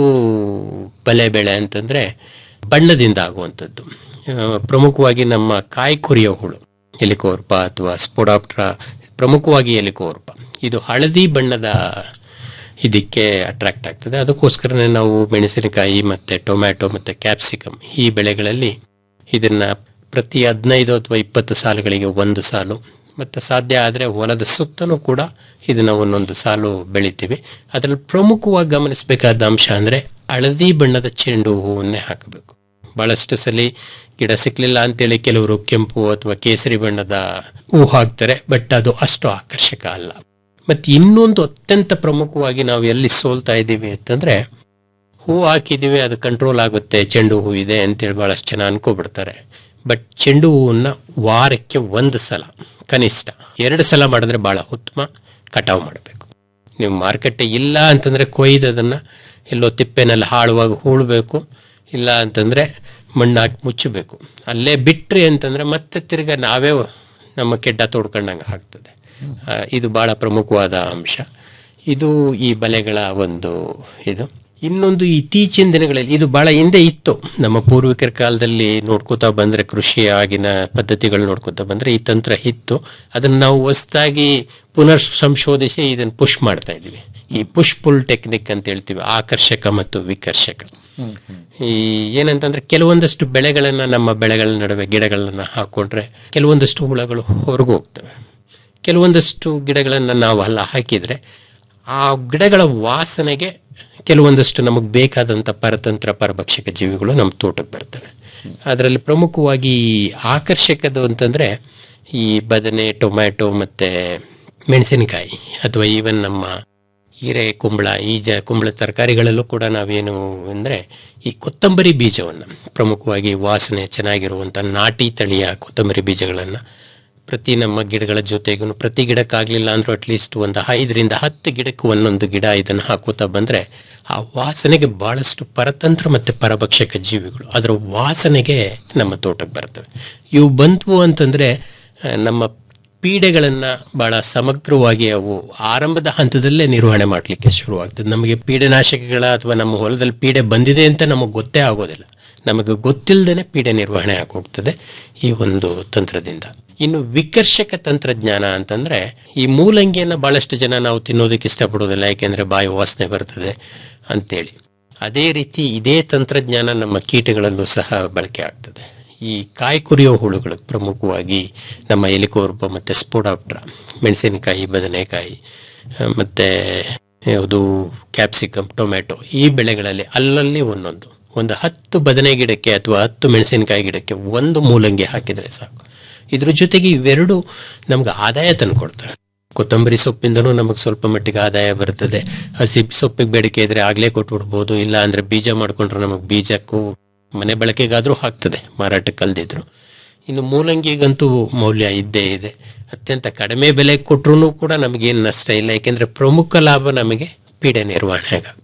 ಬಲೆ ಬೆಳೆ ಅಂತಂದ್ರೆ ಬಣ್ಣದಿಂದ ಆಗುವಂಥದ್ದು ಆ, ಪ್ರಮುಖವಾಗಿ ನಮ್ಮ ಕಾಯಿ ಕೊರಿಯೋ ಹುಳು ಎಲಿಕೋರ್ಪ ಅಥವಾ ಸ್ಪೊಡಾಪ್ಟ್ರ ಪ್ರಮುಖವಾಗಿ ಎಲಿಕೋರ್ಪ ಇದು ಹಳದಿ ಬಣ್ಣದ ಇದಕ್ಕೆ ಅಟ್ರಾಕ್ಟ್ ಆಗ್ತದೆ ಅದಕ್ಕೋಸ್ಕರನೇ ನಾವು ಮೆಣಸಿನಕಾಯಿ ಮತ್ತೆ ಟೊಮ್ಯಾಟೊ ಮತ್ತೆ ಕ್ಯಾಪ್ಸಿಕಮ್ ಈ ಬೆಳೆಗಳಲ್ಲಿ ಇದನ್ನ ಪ್ರತಿ ಹದಿನೈದು ಅಥವಾ ಇಪ್ಪತ್ತು ಸಾಲುಗಳಿಗೆ ಒಂದು ಸಾಲು ಮತ್ತು ಸಾಧ್ಯ ಆದರೆ ಹೊಲದ ಸುತ್ತಲೂ ಕೂಡ ಇದನ್ನ ಒಂದೊಂದು ಸಾಲು ಬೆಳಿತೀವಿ ಅದರಲ್ಲಿ ಪ್ರಮುಖವಾಗಿ ಗಮನಿಸಬೇಕಾದ ಅಂಶ ಅಂದರೆ ಹಳದಿ ಬಣ್ಣದ ಚೆಂಡು ಹೂವನ್ನೇ ಹಾಕಬೇಕು ಬಹಳಷ್ಟು ಸಲ ಗಿಡ ಸಿಕ್ಲಿಲ್ಲ ಅಂತೇಳಿ ಕೆಲವರು ಕೆಂಪು ಅಥವಾ ಕೇಸರಿ ಬಣ್ಣದ ಹೂ ಹಾಕ್ತಾರೆ ಬಟ್ ಅದು ಅಷ್ಟು ಆಕರ್ಷಕ ಅಲ್ಲ ಮತ್ತೆ ಇನ್ನೊಂದು ಅತ್ಯಂತ ಪ್ರಮುಖವಾಗಿ ನಾವು ಎಲ್ಲಿ ಸೋಲ್ತಾ ಇದ್ದೀವಿ ಅಂತಂದ್ರೆ ಹೂ ಹಾಕಿದೀವಿ ಅದು ಕಂಟ್ರೋಲ್ ಆಗುತ್ತೆ ಚೆಂಡು ಹೂ ಇದೆ ಅಂತೇಳಿ ಬಹಳಷ್ಟು ಜನ ಅನ್ಕೋಬಿಡ್ತಾರೆ ಬಟ್ ಚೆಂಡು ಹೂವನ್ನ ವಾರಕ್ಕೆ ಒಂದು ಸಲ ಕನಿಷ್ಠ ಎರಡು ಸಲ ಮಾಡಿದ್ರೆ ಬಹಳ ಉತ್ತಮ ಕಟಾವು ಮಾಡಬೇಕು ನೀವು ಮಾರುಕಟ್ಟೆ ಇಲ್ಲ ಅಂತಂದ್ರೆ ಕೊಯ್ದು ಅದನ್ನ ಎಲ್ಲೋ ತಿಪ್ಪೆನಲ್ಲಿ ಹಾಳುವಾಗಿ ಹೂಳಬೇಕು ಇಲ್ಲ ಅಂತಂದ್ರೆ ಮಣ್ಣು ಹಾಕಿ ಮುಚ್ಚಬೇಕು ಅಲ್ಲೇ ಬಿಟ್ರಿ ಅಂತಂದ್ರೆ ಮತ್ತೆ ತಿರ್ಗಾ ನಾವೇ ನಮ್ಮ ಕೆಡ್ಡ ತೋಡ್ಕೊಂಡಂಗೆ ಆಗ್ತದೆ ಆ, ಇದು ಬಹಳ ಪ್ರಮುಖವಾದ ಅಂಶ ಇದು ಈ ಬಲೆಗಳ ಒಂದು ಇದು ಇನ್ನೊಂದು ಇತ್ತೀಚಿನ ದಿನಗಳಲ್ಲಿ ಇದು ಬಹಳ ಹಿಂದೆ ಇತ್ತು ನಮ್ಮ ಪೂರ್ವಿಕರ ಕಾಲದಲ್ಲಿ ನೋಡ್ಕೋತಾ ಬಂದ್ರೆ ಕೃಷಿ ಆಗಿನ ಪದ್ಧತಿಗಳು ನೋಡ್ಕೋತಾ ಬಂದ್ರೆ ಈ ತಂತ್ರ ಇತ್ತು ಅದನ್ನ ನಾವು ಹೊಸದಾಗಿ ಪುನರ್ ಸಂಶೋಧಿಸಿ ಇದನ್ನ ಪುಷ್ ಮಾಡ್ತಾ ಇದೀವಿ ಈ ಪುಷ್ ಪುಲ್ ಟೆಕ್ನಿಕ್ ಅಂತ ಹೇಳ್ತೀವಿ ಆಕರ್ಷಕ ಮತ್ತು ವಿಕರ್ಷಕ ಈ ಏನಂತಂದ್ರೆ ಕೆಲವೊಂದಷ್ಟು ಬೆಳೆಗಳನ್ನ ನಮ್ಮ ಬೆಳೆಗಳ ನಡುವೆ ಗಿಡಗಳನ್ನ ಹಾಕೊಂಡ್ರೆ ಕೆಲವೊಂದಷ್ಟು ಹುಳಗಳು ಹೊರಗೆ ಹೋಗ್ತವೆ ಕೆಲವೊಂದಷ್ಟು ಗಿಡಗಳನ್ನು ನಾವು ಅಲ್ಲ ಹಾಕಿದ್ರೆ ಆ ಗಿಡಗಳ ವಾಸನೆಗೆ ಕೆಲವೊಂದಷ್ಟು ನಮಗೆ ಬೇಕಾದಂಥ ಪರತಂತ್ರ ಪರಭಕ್ಷಕ ಜೀವಿಗಳು ನಮ್ಮ ತೋಟಕ್ಕೆ ಬರ್ತವೆ ಅದರಲ್ಲಿ ಪ್ರಮುಖವಾಗಿ ಆಕರ್ಷಕದು ಅಂತಂದ್ರೆ ಈ ಬದನೆ ಟೊಮ್ಯಾಟೊ ಮತ್ತೆ ಮೆಣಸಿನಕಾಯಿ ಅಥವಾ ಈವನ್ ನಮ್ಮ ಹೀರೆ ಕುಂಬಳ ಈ ಜ ಕುಂಬಳ ತರಕಾರಿಗಳಲ್ಲೂ ಕೂಡ ನಾವೇನು ಅಂದರೆ ಈ ಕೊತ್ತಂಬರಿ ಬೀಜವನ್ನು ಪ್ರಮುಖವಾಗಿ ವಾಸನೆ ಚೆನ್ನಾಗಿರುವಂಥ ನಾಟಿ ತಳಿಯ ಕೊತ್ತಂಬರಿ ಬೀಜಗಳನ್ನು ಪ್ರತಿ ನಮ್ಮ ಗಿಡಗಳ ಜೊತೆಗೂ ಪ್ರತಿ ಗಿಡಕ್ಕಾಗಲಿಲ್ಲ ಅಂದ್ರೂ ಅಟ್ಲೀಸ್ಟ್ ಒಂದು ಐದರಿಂದ ಹತ್ತು ಗಿಡಕ್ಕೆ ಒಂದೊಂದು ಗಿಡ ಇದನ್ನು ಹಾಕೋತಾ ಬಂದರೆ ಆ ವಾಸನೆಗೆ ಬಹಳಷ್ಟು ಪರತಂತ್ರ ಮತ್ತು ಪರಭಕ್ಷಕ ಜೀವಿಗಳು ಅದರ ವಾಸನೆಗೆ ನಮ್ಮ ತೋಟಕ್ಕೆ ಬರ್ತವೆ ಇವು ಬಂದ್ವು ಅಂತಂದರೆ ಆ, ನಮ್ಮ ಪೀಡೆಗಳನ್ನು ಬಹಳ ಸಮಗ್ರವಾಗಿ ಅವು ಆರಂಭದ ಹಂತದಲ್ಲೇ ನಿರ್ವಹಣೆ ಮಾಡಲಿಕ್ಕೆ ಶುರುವಾಗ್ತದೆ ನಮಗೆ ಪೀಡೆನಾಶಕಗಳ ಅಥವಾ ನಮ್ಮ ಹೊಲದಲ್ಲಿ ಪೀಡೆ ಬಂದಿದೆ ಅಂತ ನಮಗೆ ಗೊತ್ತೇ ಆಗೋದಿಲ್ಲ ನಮಗೆ ಗೊತ್ತಿಲ್ಲದೇ ಪೀಡೆ ನಿರ್ವಹಣೆ ಆಗೋಗ್ತದೆ ಈ ಒಂದು ತಂತ್ರದಿಂದ ಇನ್ನು ವಿಕರ್ಷಕ ತಂತ್ರಜ್ಞಾನ ಅಂತಂದ್ರೆ ಈ ಮೂಲಂಗಿಯನ್ನ ಬಹಳಷ್ಟು ಜನ ನಾವು ತಿನ್ನೋದಕ್ಕೆ ಇಷ್ಟಪಡೋದಿಲ್ಲ ಯಾಕೆಂದ್ರೆ ಬಾಯಿ ವಾಸನೆ ಬರ್ತದೆ ಅಂತೇಳಿ ಅದೇ ರೀತಿ ಇದೇ ತಂತ್ರಜ್ಞಾನ ನಮ್ಮ ಕೀಟಗಳಲ್ಲೂ ಸಹ ಬಳಕೆ ಆಗ್ತದೆ ಈ ಕಾಯಿ ಕುರಿಯೋ ಹುಳುಗಳು ಪ್ರಮುಖವಾಗಿ ನಮ್ಮ ಎಲಿಕೋರ್ಪ ಮತ್ತು ಸ್ಪೋಡಾಪ್ಟ್ರ ಮೆಣಸಿನಕಾಯಿ ಬದನೆಕಾಯಿ ಆ, ಮತ್ತೆ ಯಾವುದು ಕ್ಯಾಪ್ಸಿಕಮ್ ಟೊಮೆಟೊ ಈ ಬೆಳೆಗಳಲ್ಲಿ ಅಲ್ಲಲ್ಲಿ ಒಂದೊಂದು ಒಂದು ಹತ್ತು ಬದನೆ ಗಿಡಕ್ಕೆ ಅಥವಾ ಹತ್ತು ಮೆಣಸಿನಕಾಯಿ ಗಿಡಕ್ಕೆ ಒಂದು ಮೂಲಂಗಿ ಹಾಕಿದರೆ ಸಾಕು ಇದ್ರ ಜೊತೆಗೆ ಇವೆರಡು ನಮ್ಗೆ ಆದಾಯ ತಂದುಕೊಡ್ತವೆ ಕೊತ್ತಂಬರಿ ಸೊಪ್ಪಿಂದನೂ ನಮಗೆ ಸ್ವಲ್ಪ ಮಟ್ಟಿಗೆ ಆದಾಯ ಬರ್ತದೆ ಹಸಿ ಸೊಪ್ಪಿಗೆ ಬೇಡಿಕೆ ಇದ್ರೆ ಆಗ್ಲೇ ಕೊಟ್ಬಿಡ್ಬೋದು ಇಲ್ಲ ಅಂದ್ರೆ ಬೀಜ ಮಾಡ್ಕೊಂಡ್ರೆ ನಮಗೆ ಬೀಜಕ್ಕೂ ಮನೆ ಬಳಕೆಗಾದ್ರೂ ಹಾಕ್ತದೆ ಮಾರಾಟಕ್ಕೆ ಅಲ್ದಿದ್ರು ಇನ್ನು ಮೂಲಂಗಿಗಂತೂ ಮೌಲ್ಯ ಇದ್ದೇ ಇದೆ ಅತ್ಯಂತ ಕಡಿಮೆ ಬೆಲೆ ಕೊಟ್ಟರು ಕೂಡ ನಮಗೇನು ನಷ್ಟ ಇಲ್ಲ ಯಾಕೆಂದ್ರೆ ಪ್ರಮುಖ ಲಾಭ ನಮಗೆ ಪೀಡೆ ನಿರ್ವಹಣೆ ಆಗಬೇಕು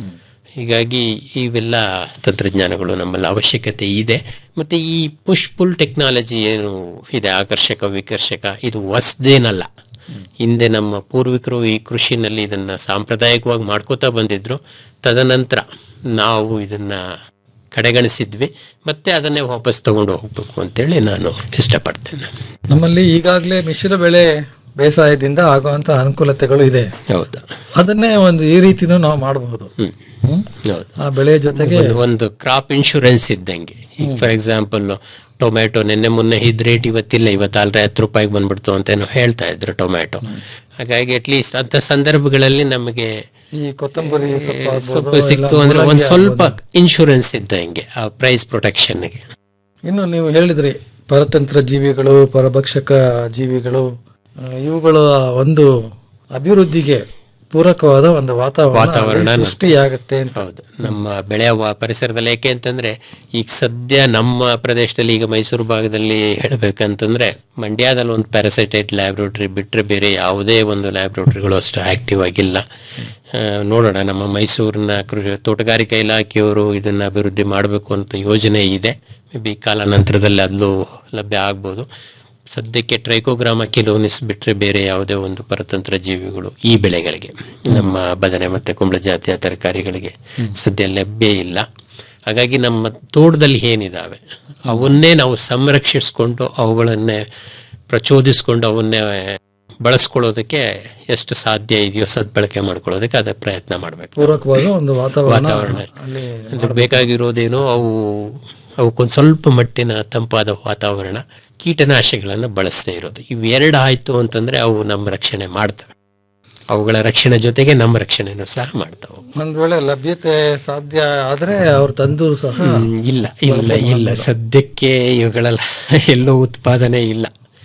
ಹೀಗಾಗಿ ಇವೆಲ್ಲ ತಂತ್ರಜ್ಞಾನಗಳು ನಮ್ಮಲ್ಲಿ ಅವಶ್ಯಕತೆ ಇದೆ ಮತ್ತೆ ಈ ಪುಷ್ ಪುಲ್ ಟೆಕ್ನಾಲಜಿ ಏನು ಇದೆ ಆಕರ್ಷಕ ವಿಕರ್ಷಕ ಇದು ಹೊಸದೇನಲ್ಲ ಹಿಂದೆ ನಮ್ಮ ಪೂರ್ವಿಕರು ಈ ಕೃಷಿನಲ್ಲಿ ಇದನ್ನ ಸಾಂಪ್ರದಾಯಿಕವಾಗಿ ಮಾಡ್ಕೋತಾ ಬಂದಿದ್ರು ತದನಂತರ ನಾವು ಇದನ್ನ ಕಡೆಗಣಿಸಿದ್ವಿ ಮತ್ತೆ ಅದನ್ನೇ ವಾಪಸ್ ತಗೊಂಡು ಹೋಗ್ಬೇಕು ಅಂತೇಳಿ ನಾನು ಇಷ್ಟಪಡ್ತೇನೆ ನಮ್ಮಲ್ಲಿ ಈಗಾಗಲೇ ಮಿಶ್ರ ಬೆಳೆ ಬೇಸಾಯದಿಂದ ಆಗುವಂತ ಅನುಕೂಲತೆಗಳು ಇದೆ ಹೌದು ಅದನ್ನೇ ಒಂದು ಈ ರೀತಿನೂ ನಾವು ಮಾಡಬಹುದು ಹ್ಮ್? ಹೌದು ಆ ಬೆಳೆ ಜೊತೆಗೆ ಒಂದು- ಒಂದು ಕ್ರಾಪ್ ಇನ್ಶೂರೆನ್ಸ್ ಇದ್ದಂಗೆ ಈಗ ಫಾರ್ ಎಕ್ಸಾಂಪಲ್ ಟೊಮ್ಯಾಟೊ ನಿನ್ನೆ ಮೊನ್ನೆ ಇದ್ ರೇಟ್ ಇವತ್ತಿಲ್ಲ ಇವತ್ತಾಲ್ರೆ ಹತ್ತು ರೂಪಾಯಿಗೆ ಬಂದ್ಬಿಡ್ತು ಅಂತ ಏನೋ ಹೇಳ್ತಾ ಇದ್ರು ಟೊಮ್ಯಾಟೊ ಹಾಗಾಗಿ ಅಟ್ಲೀಸ್ಟ್ ಅಂತ ಸಂದರ್ಭಗಳಲ್ಲಿ ನಮಗೆ ಈ ಕೊತ್ತಂಬರಿ ಸೊಪ್ಪು ಆಗ್ಬೋದು, ಸೊಪ್ಪು ಇಲ್ಲ ಸಿಕ್ತು ಅಂದ್ರೆ ಮೂಲಂಗಿ ಒಂದ್ ಸ್ವಲ್ಪ ಆಗ್ಬೋದು. ಇನ್ಶೂರೆನ್ಸ್ ಇದ್ದಂಗೆ ಆ ಪ್ರೈಸ್ ಪ್ರೊಟೆಕ್ಷನ್ಗೆ ಇನ್ನು ನೀವು ಹೇಳಿದ್ರಿ ಪರತಂತ್ರ ಜೀವಿಗಳು ಪರಭಕ್ಷಕ ಜೀವಿಗಳು ಆ, ಇವುಗಳ ಒಂದು ಅಭಿವೃದ್ಧಿಗೆ ಪೂರಕವಾದ ಒಂದು ವಾತಾವರಣ ವಾತಾವರಣ ಅಲ್ಲಿ ಸೃಷ್ಟಿಯಾಗುತ್ತೆ ಅಂತ ಹೌದು ನಮ್ಮ ಬೆಳೆಯ ವ- ಪರಿಸರದಲ್ಲಿ ಯಾಕೆ ಅಂತಂದ್ರೆ ಈಗ ಸದ್ಯ ನಮ್ಮ ಪ್ರದೇಶದಲ್ಲಿ ಈಗ ಮೈಸೂರು ಭಾಗದಲ್ಲಿ ಹೇಳ್ಬೇಕಂತಂದ್ರೆ ಮಂಡ್ಯದಲ್ಲಿ ಒಂದು ಪ್ಯಾರಾಸೈಟೈಟ್ ಲ್ಯಾಬ್ರೋಟರಿ ಬಿಟ್ರೆ ಬೇರೆ ಯಾವುದೇ ಒಂದು ಲ್ಯಾಬ್ರೋಟರಿಗಳು ಅಷ್ಟು ಆಕ್ಟಿವ್ ಆಗಿಲ್ಲ ಆ, ನೋಡೋಣ ನಮ್ಮ ಮೈಸೂರಿನ ಕೃಷಿ ತೋಟಗಾರಿಕಾ ಇಲಾಖೆಯವರು ಇದನ್ನ ಅಭಿವೃದ್ಧಿ ಮಾಡಬೇಕು ಅಂತ ಯೋಜನೆ ಇದೆ ಮೇ ಬಿ ಕಾಲಾನಂತರದಲ್ಲಿ ಅದು ಲಭ್ಯ ಆಗ್ಬೋದು ಸದ್ಯಕ್ಕೆ ಟ್ರೈಕೋಗ್ರಾಮ ಕಿಲೋನಿಸ್ ಬಿಟ್ರೆ ಬೇರೆ ಯಾವುದೇ ಒಂದು ಪರತಂತ್ರ ಜೀವಿಗಳು ಈ ಬೆಳೆಗಳಿಗೆ ನಮ್ಮ ಬದನೆ ಮತ್ತೆ ಕುಂಬಳ ಜಾತಿಯ ತರಕಾರಿಗಳಿಗೆ ಸದ್ಯ ಲಭ್ಯ ಇಲ್ಲ ಹಾಗಾಗಿ ನಮ್ಮ ತೋಟದಲ್ಲಿ ಏನಿದಾವೆ ಅವನ್ನೇ ನಾವು ಸಂರಕ್ಷಿಸ್ಕೊಂಡು ಅವುಗಳನ್ನೇ ಪ್ರಚೋದಿಸ್ಕೊಂಡು ಅವನ್ನೇ ಬಳಸ್ಕೊಳ್ಳೋದಕ್ಕೆ ಎಷ್ಟು ಸಾಧ್ಯ ಇದೆಯೋ ಸದ್ಬಳಕೆ ಮಾಡ್ಕೊಳ್ಳೋದಕ್ಕೆ ಅದೇ ಪ್ರಯತ್ನ ಮಾಡಬೇಕು ಪೂರಕವಾದ ಒಂದು ವಾತಾವರಣ ವಾತಾವರಣ ಅಲ್ಲಿ ಅದು ಬೇಕಾಗಿರೋದೇನೋ ಅವು ಅವಕ್ಕೊಂದು ಸ್ವಲ್ಪ ಮಟ್ಟಿನ ತಂಪಾದ ವಾತಾವರಣ ಕೀಟನಾಶಕಗಳನ್ನು ಬಳಸದೇ ಇರೋದು ಇವೆರಡು ಆಯ್ತು ಅಂತಂದ್ರೆ ಅವು ನಮ್ಮ ರಕ್ಷಣೆ ಮಾಡ್ತವೆ ಅವುಗಳ ರಕ್ಷಣೆ ಜೊತೆಗೆ ನಮ್ಮ ರಕ್ಷಣೆನೂ ಸಹ ಮಾಡ್ತಾವೆ ಒಂದ್ ವೇಳೆ ಲಭ್ಯತೆ ಸಾಧ್ಯ ಆದ್ರೆ ಅವ್ರು ತಂದು ಸಹ ಹ್ಮ್, ಇಲ್ಲ ಇಲ್ಲ ಇಲ್ಲ ಸದ್ಯಕ್ಕೆ ಇವುಗಳೆಲ್ಲ ಎಲ್ಲೂ ಉತ್ಪಾದನೆ ಇಲ್ಲ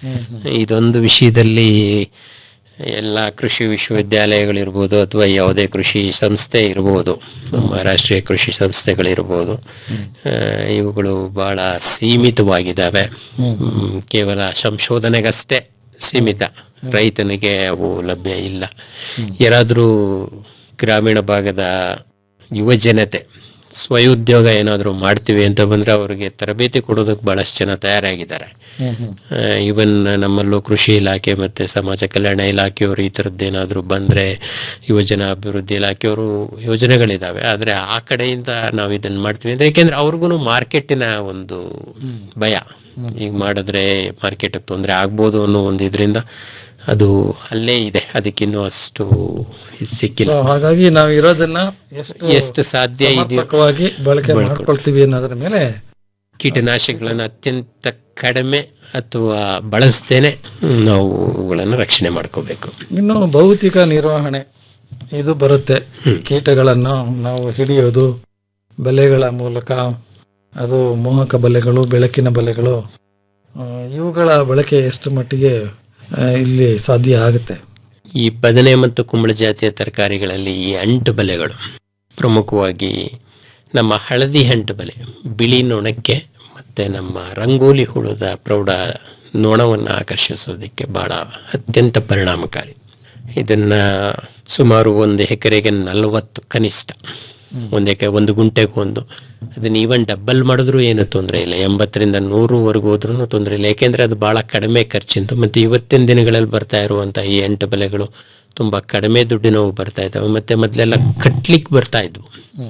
ಇದೊಂದು ವಿಷಯದಲ್ಲಿ ಎಲ್ಲ ಕೃಷಿ ವಿಶ್ವವಿದ್ಯಾಲಯಗಳಿರ್ಬೋದು ಅಥವಾ ಯಾವುದೇ ಕೃಷಿ ಸಂಸ್ಥೆ ಇರ್ಬೋದು ನಮ್ಮ ರಾಷ್ಟ್ರೀಯ ಕೃಷಿ ಸಂಸ್ಥೆಗಳಿರ್ಬೋದು ಆ, ಇವುಗಳು ಬಹಳ ಸೀಮಿತವಾಗಿದ್ದಾವೆ ಹ್ಮ್, ಕೇವಲ ಸಂಶೋಧನೆಗಷ್ಟೇ ಸೀಮಿತ ರೈತನಿಗೆ ಅವು ಲಭ್ಯ ಇಲ್ಲ ಯಾರಾದರೂ ಗ್ರಾಮೀಣ ಭಾಗದ ಯುವ ಜನತೆ ಸ್ವಯೋದ್ಯೋಗ ಏನಾದರೂ ಮಾಡ್ತೀವಿ ಅಂತ ಬಂದ್ರೆ ಅವರಿಗೆ ತರಬೇತಿ ಕೊಡೋದಕ್ಕೆ ಬಹಳಷ್ಟು ಜನ ತಯಾರಾಗಿದ್ದಾರೆ ಇವನ್ ನಮ್ಮಲ್ಲೂ ಕೃಷಿ ಇಲಾಖೆ ಮತ್ತೆ ಸಮಾಜ ಕಲ್ಯಾಣ ಇಲಾಖೆಯವರು ಈ ಥರದ್ದೇನಾದರೂ ಬಂದ್ರೆ ಯುವಜನ ಅಭಿವೃದ್ಧಿ ಇಲಾಖೆಯವರು ಯೋಜನೆಗಳಿದಾವೆ ಆದ್ರೆ ಆ ಕಡೆಯಿಂದ ನಾವು ಇದನ್ನ ಮಾಡ್ತೀವಿ ಅಂದ್ರೆ ಯಾಕೆಂದ್ರೆ ಅವ್ರಿಗೂ ಮಾರ್ಕೆಟಿನ ಒಂದು ಭಯ ಈಗ ಮಾಡಿದ್ರೆ ಮಾರ್ಕೆಟ್ ತೊಂದರೆ ಆಗ್ಬೋದು ಅನ್ನೋ ಒಂದು ಇದರಿಂದ ಅದು ಅಲ್ಲೇ ಇದೆ ಅದಕ್ಕಿನ್ನೂ ಅಷ್ಟು ಸಿಕ್ಕಿಲ್ಲ So, ಹಾಗಾಗಿ ನಾವು ಇರೋದನ್ನ ಎಷ್ಟು ಎಷ್ಟು ಸಾಧ್ಯ ಇದೆಯೋ ಸಮರ್ಪಕವಾಗಿ ಬಳಕೆ ಬಳಕೆ ಮಾಡ್ಕೊಳ್ತೀವಿ ಅನ್ನೋದ್ರ ಮೇಲೆ ಕೀಟನಾಶಕಗಳನ್ನು ಅತ್ಯಂತ ಕಡಿಮೆ ಅಥವಾ ಬಳಸ್ತೇನೆ ನಾವು ಅವುಗಳನ್ನು ರಕ್ಷಣೆ ಮಾಡ್ಕೋಬೇಕು ಇನ್ನು ಭೌತಿಕ ನಿರ್ವಹಣೆ ಇದು ಬರುತ್ತೆ ಕೀಟಗಳನ್ನು ನಾವು ಹಿಡಿಯೋದು ಬಲೆಗಳ ಮೂಲಕ ಅದು ಮೋಹಕ ಬಲೆಗಳು ಬೆಳಕಿನ ಬಲೆಗಳು ಆ, ಇವುಗಳ ಬಳಕೆ ಎಷ್ಟು ಮಟ್ಟಿಗೆ ಆ, ಇಲ್ಲಿ ಸಾಧ್ಯ ಆಗುತ್ತೆ ಈ ಬದನೆ ಮತ್ತು ಕುಂಬಳ ಜಾತಿಯ ತರಕಾರಿಗಳಲ್ಲಿ ಈ ಅಂಟು ಬಲೆಗಳು ಪ್ರಮುಖವಾಗಿ ನಮ್ಮ ಹಳದಿ ಅಂಟು ಬಲೆ ಬಿಳಿ ನೊಣಕ್ಕೆ ಮತ್ತೆ ನಮ್ಮ ರಂಗೋಲಿ ಹುಳದ ಪ್ರೌಢ ನೊಣವನ್ನು ಆಕರ್ಷಿಸೋದಕ್ಕೆ ಬಹಳ ಅತ್ಯಂತ ಪರಿಣಾಮಕಾರಿ ಇದನ್ನ ಸುಮಾರು ಒಂದು ಎಕರೆಗೆ ನಲವತ್ತು ಕನಿಷ್ಠ ಒಂದು ಎಕರೆ ಒಂದು ಗುಂಟೆಗೆ ಒಂದು ಅದನ್ನ ಈವನ್ ಡಬ್ಬಲ್ ಮಾಡಿದ್ರು ಏನು ತೊಂದರೆ ಇಲ್ಲ ಎಂಬತ್ತರಿಂದ ನೂರುವರೆಗೂ ಹೋದ್ರೂ ತೊಂದರೆ ಇಲ್ಲ ಯಾಕೆಂದ್ರೆ ಅದು ಬಹಳ ಕಡಿಮೆ ಖರ್ಚಿಂದು ಮತ್ತೆ ಇವತ್ತಿನ ದಿನಗಳಲ್ಲಿ ಬರ್ತಾ ಇರುವಂತ ಈ ಎಂಟು ಬೆಲೆಗಳು ತುಂಬಾ ಕಡಿಮೆ ದುಡ್ಡಿನವು ಬರ್ತಾ ಇದ್ದಾವೆ ಮತ್ತೆ ಮೊದಲೆಲ್ಲ ಕಟ್ಲಿಕ್ಕೆ ಬರ್ತಾ ಇದ್ವು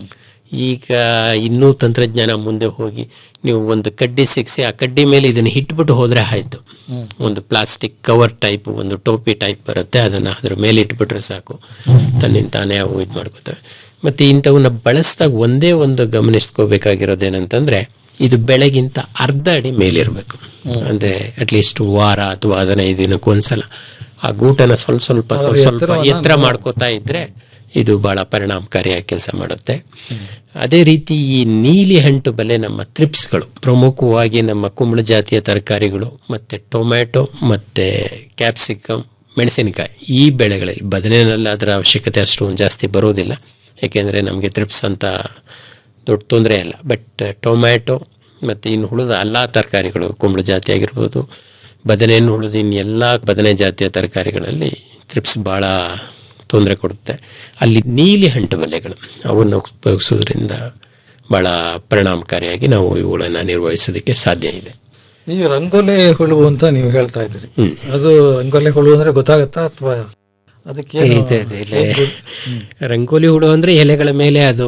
ಈಗ ಇನ್ನೂ ತಂತ್ರಜ್ಞಾನ ಮುಂದೆ ಹೋಗಿ ನೀವು ಒಂದು ಕಡ್ಡಿ ಸಿಕ್ಸಿ ಆ ಕಡ್ಡಿ ಮೇಲೆ ಇದನ್ನ ಇಟ್ಬಿಟ್ಟು ಹೋದ್ರೆ ಆಯ್ತು ಒಂದು ಪ್ಲಾಸ್ಟಿಕ್ ಕವರ್ ಟೈಪ್ ಒಂದು ಟೋಪಿ ಟೈಪ್ ಬರುತ್ತೆ ಅದನ್ನ ಅದ್ರ ಮೇಲೆ ಇಟ್ಬಿಟ್ರೆ ಸಾಕು ತನ್ನಿಂದ ತಾನೇ ಅವು ಇದು ಮಾಡ್ಕೋತವೆ ಮತ್ತೆ ಇಂಥವನ್ನ ಬಳಸಿದಾಗ ಒಂದೇ ಒಂದು ಗಮನಿಸ್ಕೋಬೇಕಾಗಿರೋದೇನಂತಂದ್ರೆ ಇದು ಬೆಳೆಗಿಂತ ಅರ್ಧ ಅಡಿ ಮೇಲಿರ್ಬೇಕು ಅಂದ್ರೆ ಅಟ್ಲೀಸ್ಟ್ ವಾರ ಅಥವಾ ಹದಿನೈದು ದಿನಕ್ಕೆ ಒಂದ್ಸಲ ಆ ಗೂಟನ ಸ್ವಲ್ಪ ಸ್ವಲ್ಪ ಸ್ವಲ್ಪ ಸ್ವಲ್ಪ ಎತ್ತರವನ್ನ ಎತ್ತರ ಮಾಡ್ಕೋತಾ ಇದ್ರೆ ಇದು ಬಹಳ ಪರಿಣಾಮಕಾರಿಯಾಗಿ ಕೆಲಸ ಮಾಡುತ್ತೆ ಅದೇ ರೀತಿ ಈ ನೀಲಿ ಹಂಟು ಬಲೆ ನಮ್ಮ ತ್ರಿಪ್ಸ್ಗಳು ಪ್ರಮುಖವಾಗಿ ನಮ್ಮ ಕುಂಬಳ ಜಾತಿಯ ತರಕಾರಿಗಳು ಮತ್ತು ಟೊಮ್ಯಾಟೊ ಮತ್ತು ಕ್ಯಾಪ್ಸಿಕಮ್ ಮೆಣಸಿನಕಾಯಿ ಈ ಬೆಳೆಗಳಲ್ಲಿ ಬದನೆಯಲ್ಲಿ ಅದರ ಅವಶ್ಯಕತೆ ಅಷ್ಟೊಂದು ಜಾಸ್ತಿ ಬರೋದಿಲ್ಲ ಏಕೆಂದರೆ ನಮಗೆ ತ್ರಿಪ್ಸ್ ಅಂತ ದೊಡ್ಡ ತೊಂದರೆ ಇಲ್ಲ ಬಟ್ ಟೊಮ್ಯಾಟೊ ಮತ್ತು ಇನ್ನು ಉಳಿದ ಎಲ್ಲ ತರಕಾರಿಗಳು ಕುಂಬಳ ಜಾತಿ ಆಗಿರ್ಬೋದು ಬದನೆಯನ್ನು ಉಳಿದ ಇನ್ನು ಎಲ್ಲ ಬದನೆ ಜಾತಿಯ ತರಕಾರಿಗಳಲ್ಲಿ ತ್ರಿಪ್ಸ್ ಭಾಳ ತೊಂದರೆ ಕೊಡುತ್ತೆ ಅಲ್ಲಿ ನೀಲಿ ಹಂಟು ಬಲೆಗಳು ಅವನ್ನು ಉಪಯೋಗಿಸೋದ್ರಿಂದ ಭಾಳ ಪರಿಣಾಮಕಾರಿಯಾಗಿ ನಾವು ಇವುಗಳನ್ನು ನಿರ್ವಹಿಸೋದಕ್ಕೆ ಸಾಧ್ಯ ಇದೆ ಈ ರಂಗೋಲಿ ಹುಳು ಅಂತ ನೀವು ಹೇಳ್ತಾ ಇದ್ದೀರಿ ಹ್ಮ್. ಅದು ರಂಗೋಲಿ ಹುಳು ಅಂದ್ರೆ ಗೊತ್ತಾಗತ್ತಾ ಅಥವಾ ಅದಕ್ಕೆ ಏನು- ಇದೆ, ಇದೆ, ಇದೆ. ಹೇಗ್ ಗುರ್- ಹ್ಮ್. ರಂಗೋಲಿ ಹುಳು ಅಂದ್ರೆ ಎಲೆಗಳ ಮೇಲೆ ಅದು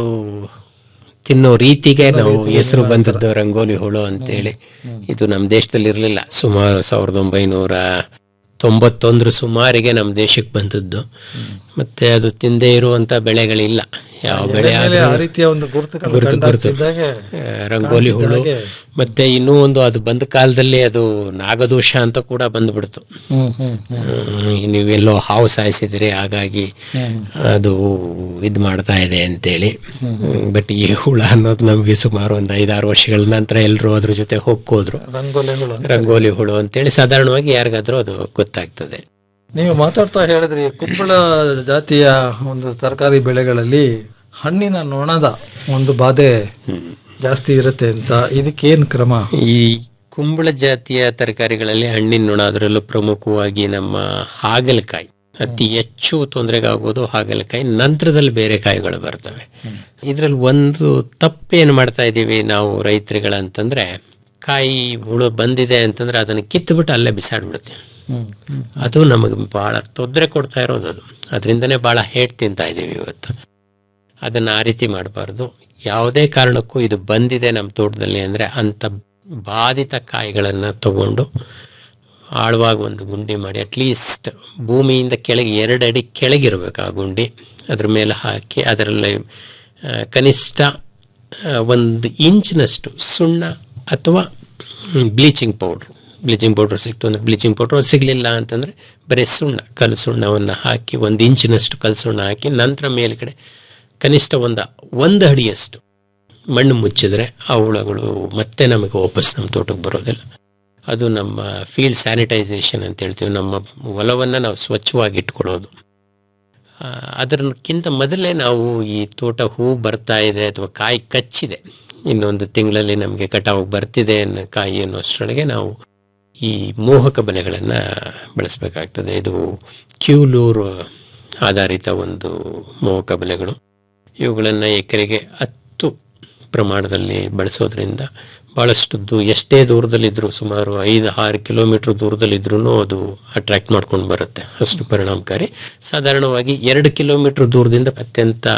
ತಿನ್ನೋ ರೀತಿಗೆ ನಾವು ಹೆಸರು ಬಂದದ್ದು ರಂಗೋಲಿ ಹುಳು ಅಂತೇಳಿ ಇದು ನಮ್ಮ ದೇಶದಲ್ಲಿ ಇರಲಿಲ್ಲ ಸುಮಾರು ಸಾವಿರದ ಒಂಬೈನೂರ ತೊಂಬತ್ತೊಂದರ ಸುಮಾರಿಗೆ ನಮ್ಮ ದೇಶಕ್ಕೆ ಬಂದದ್ದು ಮತ್ತೆ ಅದು ತಿಂದೇ ಇರುವಂತ ಬೆಳೆಗಳಿಲ್ಲ ಯಾವ ಬೆಳೆ ಎಲೆ ಮೇಲೆ ಆದ್ರೂ ಆ ರೀತಿಯ ಒಂದು ಗುರುತುಗಳು ಗುರುತು ಕಂಡು ಗುರುತು ಆಗ್ತಿದ್ದಾಗೆ ಆ, ರಂಗೋಲಿ ಹುಳು ಕಾಣ್ತಿದ್ದಾಗೆ. ಮತ್ತೆ ಇನ್ನೂ ಒಂದು ಅದು ಬಂದ ಕಾಲದಲ್ಲಿ ಅದು ನಾಗದೋಷ ಅಂತ ಕೂಡ ಬಂದ್ಬಿಡ್ತು ಹ್ಮ್ ಹ್ಮ್ ಹ್ಮ್. ಹ್ಮ್, ನೀವೆಲ್ಲೋ ಹಾವು ಸಾಯಿಸಿದಿರಿ ಹಾಗಾಗಿ ಹ್ಮ್. ಅದು ಇದು ಮಾಡ್ತಾ ಇದೆ ಅಂತೇಳಿ ಬಟ್ ಈ ಹುಳ ಅನ್ನೋದು ನಮಗೆ ಸುಮಾರು ಒಂದು ಐದಾರು ವರ್ಷಗಳ ನಂತರ ಎಲ್ಲರೂ ಅದ್ರ ಜೊತೆ ಹೋಗ್ಕೋದ್ರು ರಂಗೋಲಿ ಹುಳು ಅಂತ. ರಂಗೋಲಿ ಹುಳು ಅಂತೇಳಿ ಸಾಧಾರಣವಾಗಿ ಯಾರಿಗಾದ್ರೂ ಅದು ಗೊತ್ತಾಗ್ತದೆ ನೀವು ಮಾತಾಡ್ತಾ ಹೇಳಿದ್ರಿ ಕುಂಬಳ ಜಾತಿಯ ಒಂದು ತರಕಾರಿ ಬೆಳೆಗಳಲ್ಲಿ ಹಣ್ಣಿನ ನೊಣದ ಒಂದು ಬಾಧೆ ಜಾಸ್ತಿ ಇರುತ್ತೆ ಅಂತ ಇದಕ್ಕೇನ್ ಕ್ರಮ ಈ ಕುಂಬಳ ಜಾತಿಯ ತರಕಾರಿಗಳಲ್ಲಿ ಹಣ್ಣಿನ ನೊಣ ಅದರಲ್ಲೂ ಪ್ರಮುಖವಾಗಿ ನಮ್ಮ ಹಾಗಲಕಾಯಿ ಅತಿ ಹೆಚ್ಚು ತೊಂದರೆಗಾಗೋದು ಹಾಗಲಕಾಯಿ ನಂತರದಲ್ಲಿ ಬೇರೆ ಕಾಯಿಗಳು ಬರ್ತವೆ ಇದರಲ್ಲಿ ಒಂದು ತಪ್ಪೇನು ಮಾಡ್ತಾ ಇದ್ದೀವಿ ನಾವು ರೈತರುಗಳಂತಂದ್ರೆ ಕಾಯಿ ಹುಳು ಬಂದಿದೆ ಅಂತಂದ್ರೆ ಅದನ್ನು ಕಿತ್ತುಬಿಟ್ಟು ಅಲ್ಲೇ ಬಿಸಾಡ್ಬಿಡುತ್ತೆ ಹ್ಮ್ ಹ್ಮ್. ಅದು ನಮಗೆ ಬಹಳ ತೊಂದರೆ ಕೊಡ್ತಾ ಇರೋದು ಅದು ಅದರಿಂದನೇ ಬಹಳ ಹೇಟ್ ತಿಂತಾ ಇದ್ದೀವಿ ಇವತ್ತು ಅದನ್ನು ಆ ರೀತಿ ಮಾಡಬಾರ್ದು ಯಾವುದೇ ಕಾರಣಕ್ಕೂ ಇದು ಬಂದಿದೆ ನಮ್ಮ ತೋಟದಲ್ಲಿ ಅಂದರೆ ಅಂಥ ಬಾಧಿತ ಕಾಯಿಗಳನ್ನು ತಗೊಂಡು ಆಳವಾಗಿ ಒಂದು ಗುಂಡಿ ಮಾಡಿ ಅಟ್ಲೀಸ್ಟ್ ಭೂಮಿಯಿಂದ ಕೆಳಗೆ ಎರಡು ಅಡಿ ಕೆಳಗಿರ್ಬೇಕು ಆ ಗುಂಡಿ ಅದ್ರ ಮೇಲೆ ಹಾಕಿ ಅದರಲ್ಲಿ ಆ, ಕನಿಷ್ಠ ಆ, ಒಂದು ಇಂಚಿನಷ್ಟು ಸುಣ್ಣ ಅಥವಾ ಬ್ಲೀಚಿಂಗ್ ಪೌಡ್ರ್ ಬ್ಲೀಚಿಂಗ್ ಪೌಡ್ರ್ ಸಿಕ್ತು ಅಂದರೆ ಬ್ಲೀಚಿಂಗ್ ಪೌಡ್ರ್ ಸಿಗಲಿಲ್ಲ ಅಂತಂದರೆ ಬರೀ ಸುಣ್ಣ ಕಲ್ಲು ಸುಣ್ಣವನ್ನು ಹಾಕಿ ಒಂದು ಇಂಚಿನಷ್ಟು ಕಲ್ಲು ಸುಣ್ಣ ಹಾಕಿ ನಂತರ ಮೇಲ್ಗಡೆ ಕನಿಷ್ಠ ಒಂದು ಒಂದು ಅಡಿಯಷ್ಟು ಮಣ್ಣು ಮುಚ್ಚಿದ್ರೆ ಆ ಹುಳಗಳು ಮತ್ತೆ ನಮಗೆ ವಾಪಸ್ ನಮ್ಮ ತೋಟಕ್ಕೆ ಬರೋದಿಲ್ಲ ಅದು ನಮ್ಮ ಫೀಲ್ಡ್ ಸ್ಯಾನಿಟೈಸೇಷನ್ ಅಂತ ಹೇಳ್ತೀವಿ ನಮ್ಮ ಹೊಲವನ್ನು ನಾವು ಸ್ವಚ್ಛವಾಗಿ ಇಟ್ಕೊಳ್ಳೋದು ಆ, ಅದಕ್ಕಿಂತ ಮೊದಲೇ ನಾವು ಈ ತೋಟ ಹೂ ಬರ್ತಾ ಇದೆ ಅಥವಾ ಕಾಯಿ ಕಚ್ಚಿದೆ ಇನ್ನೊಂದು ತಿಂಗಳಲ್ಲಿ ನಮಗೆ ಕಟಾವು ಬರ್ತಿದೆ ಅನ್ನೋ ಕಾಯಿ ಅನ್ನೋಷ್ಟರೊಳಗೆ ನಾವು ಈ ಮೋಹಕ ಬಲೆಗಳನ್ನು ಬಳಸಬೇಕಾಗ್ತದೆ ಇದು ಕ್ಯೂಲೂರ್ ಆಧಾರಿತ ಒಂದು ಮೋಹಕ ಬಲೆಗಳು ಇವುಗಳನ್ನು ಎಕರೆಗೆ ಹತ್ತು ಪ್ರಮಾಣದಲ್ಲಿ ಬಳಸೋದ್ರಿಂದ ಭಾಳಷ್ಟು ದೂ ಎಷ್ಟೇ ದೂರದಲ್ಲಿದ್ದರೂ ಸುಮಾರು ಐದು ಆರು ಕಿಲೋಮೀಟರ್ ದೂರದಲ್ಲಿದ್ರೂ ಅದು ಅಟ್ರಾಕ್ಟ್ ಮಾಡ್ಕೊಂಡು ಬರುತ್ತೆ ಅಷ್ಟು ಪರಿಣಾಮಕಾರಿ ಸಾಧಾರಣವಾಗಿ ಎರಡು ಕಿಲೋಮೀಟರ್ ದೂರದಿಂದ ಅತ್ಯಂತ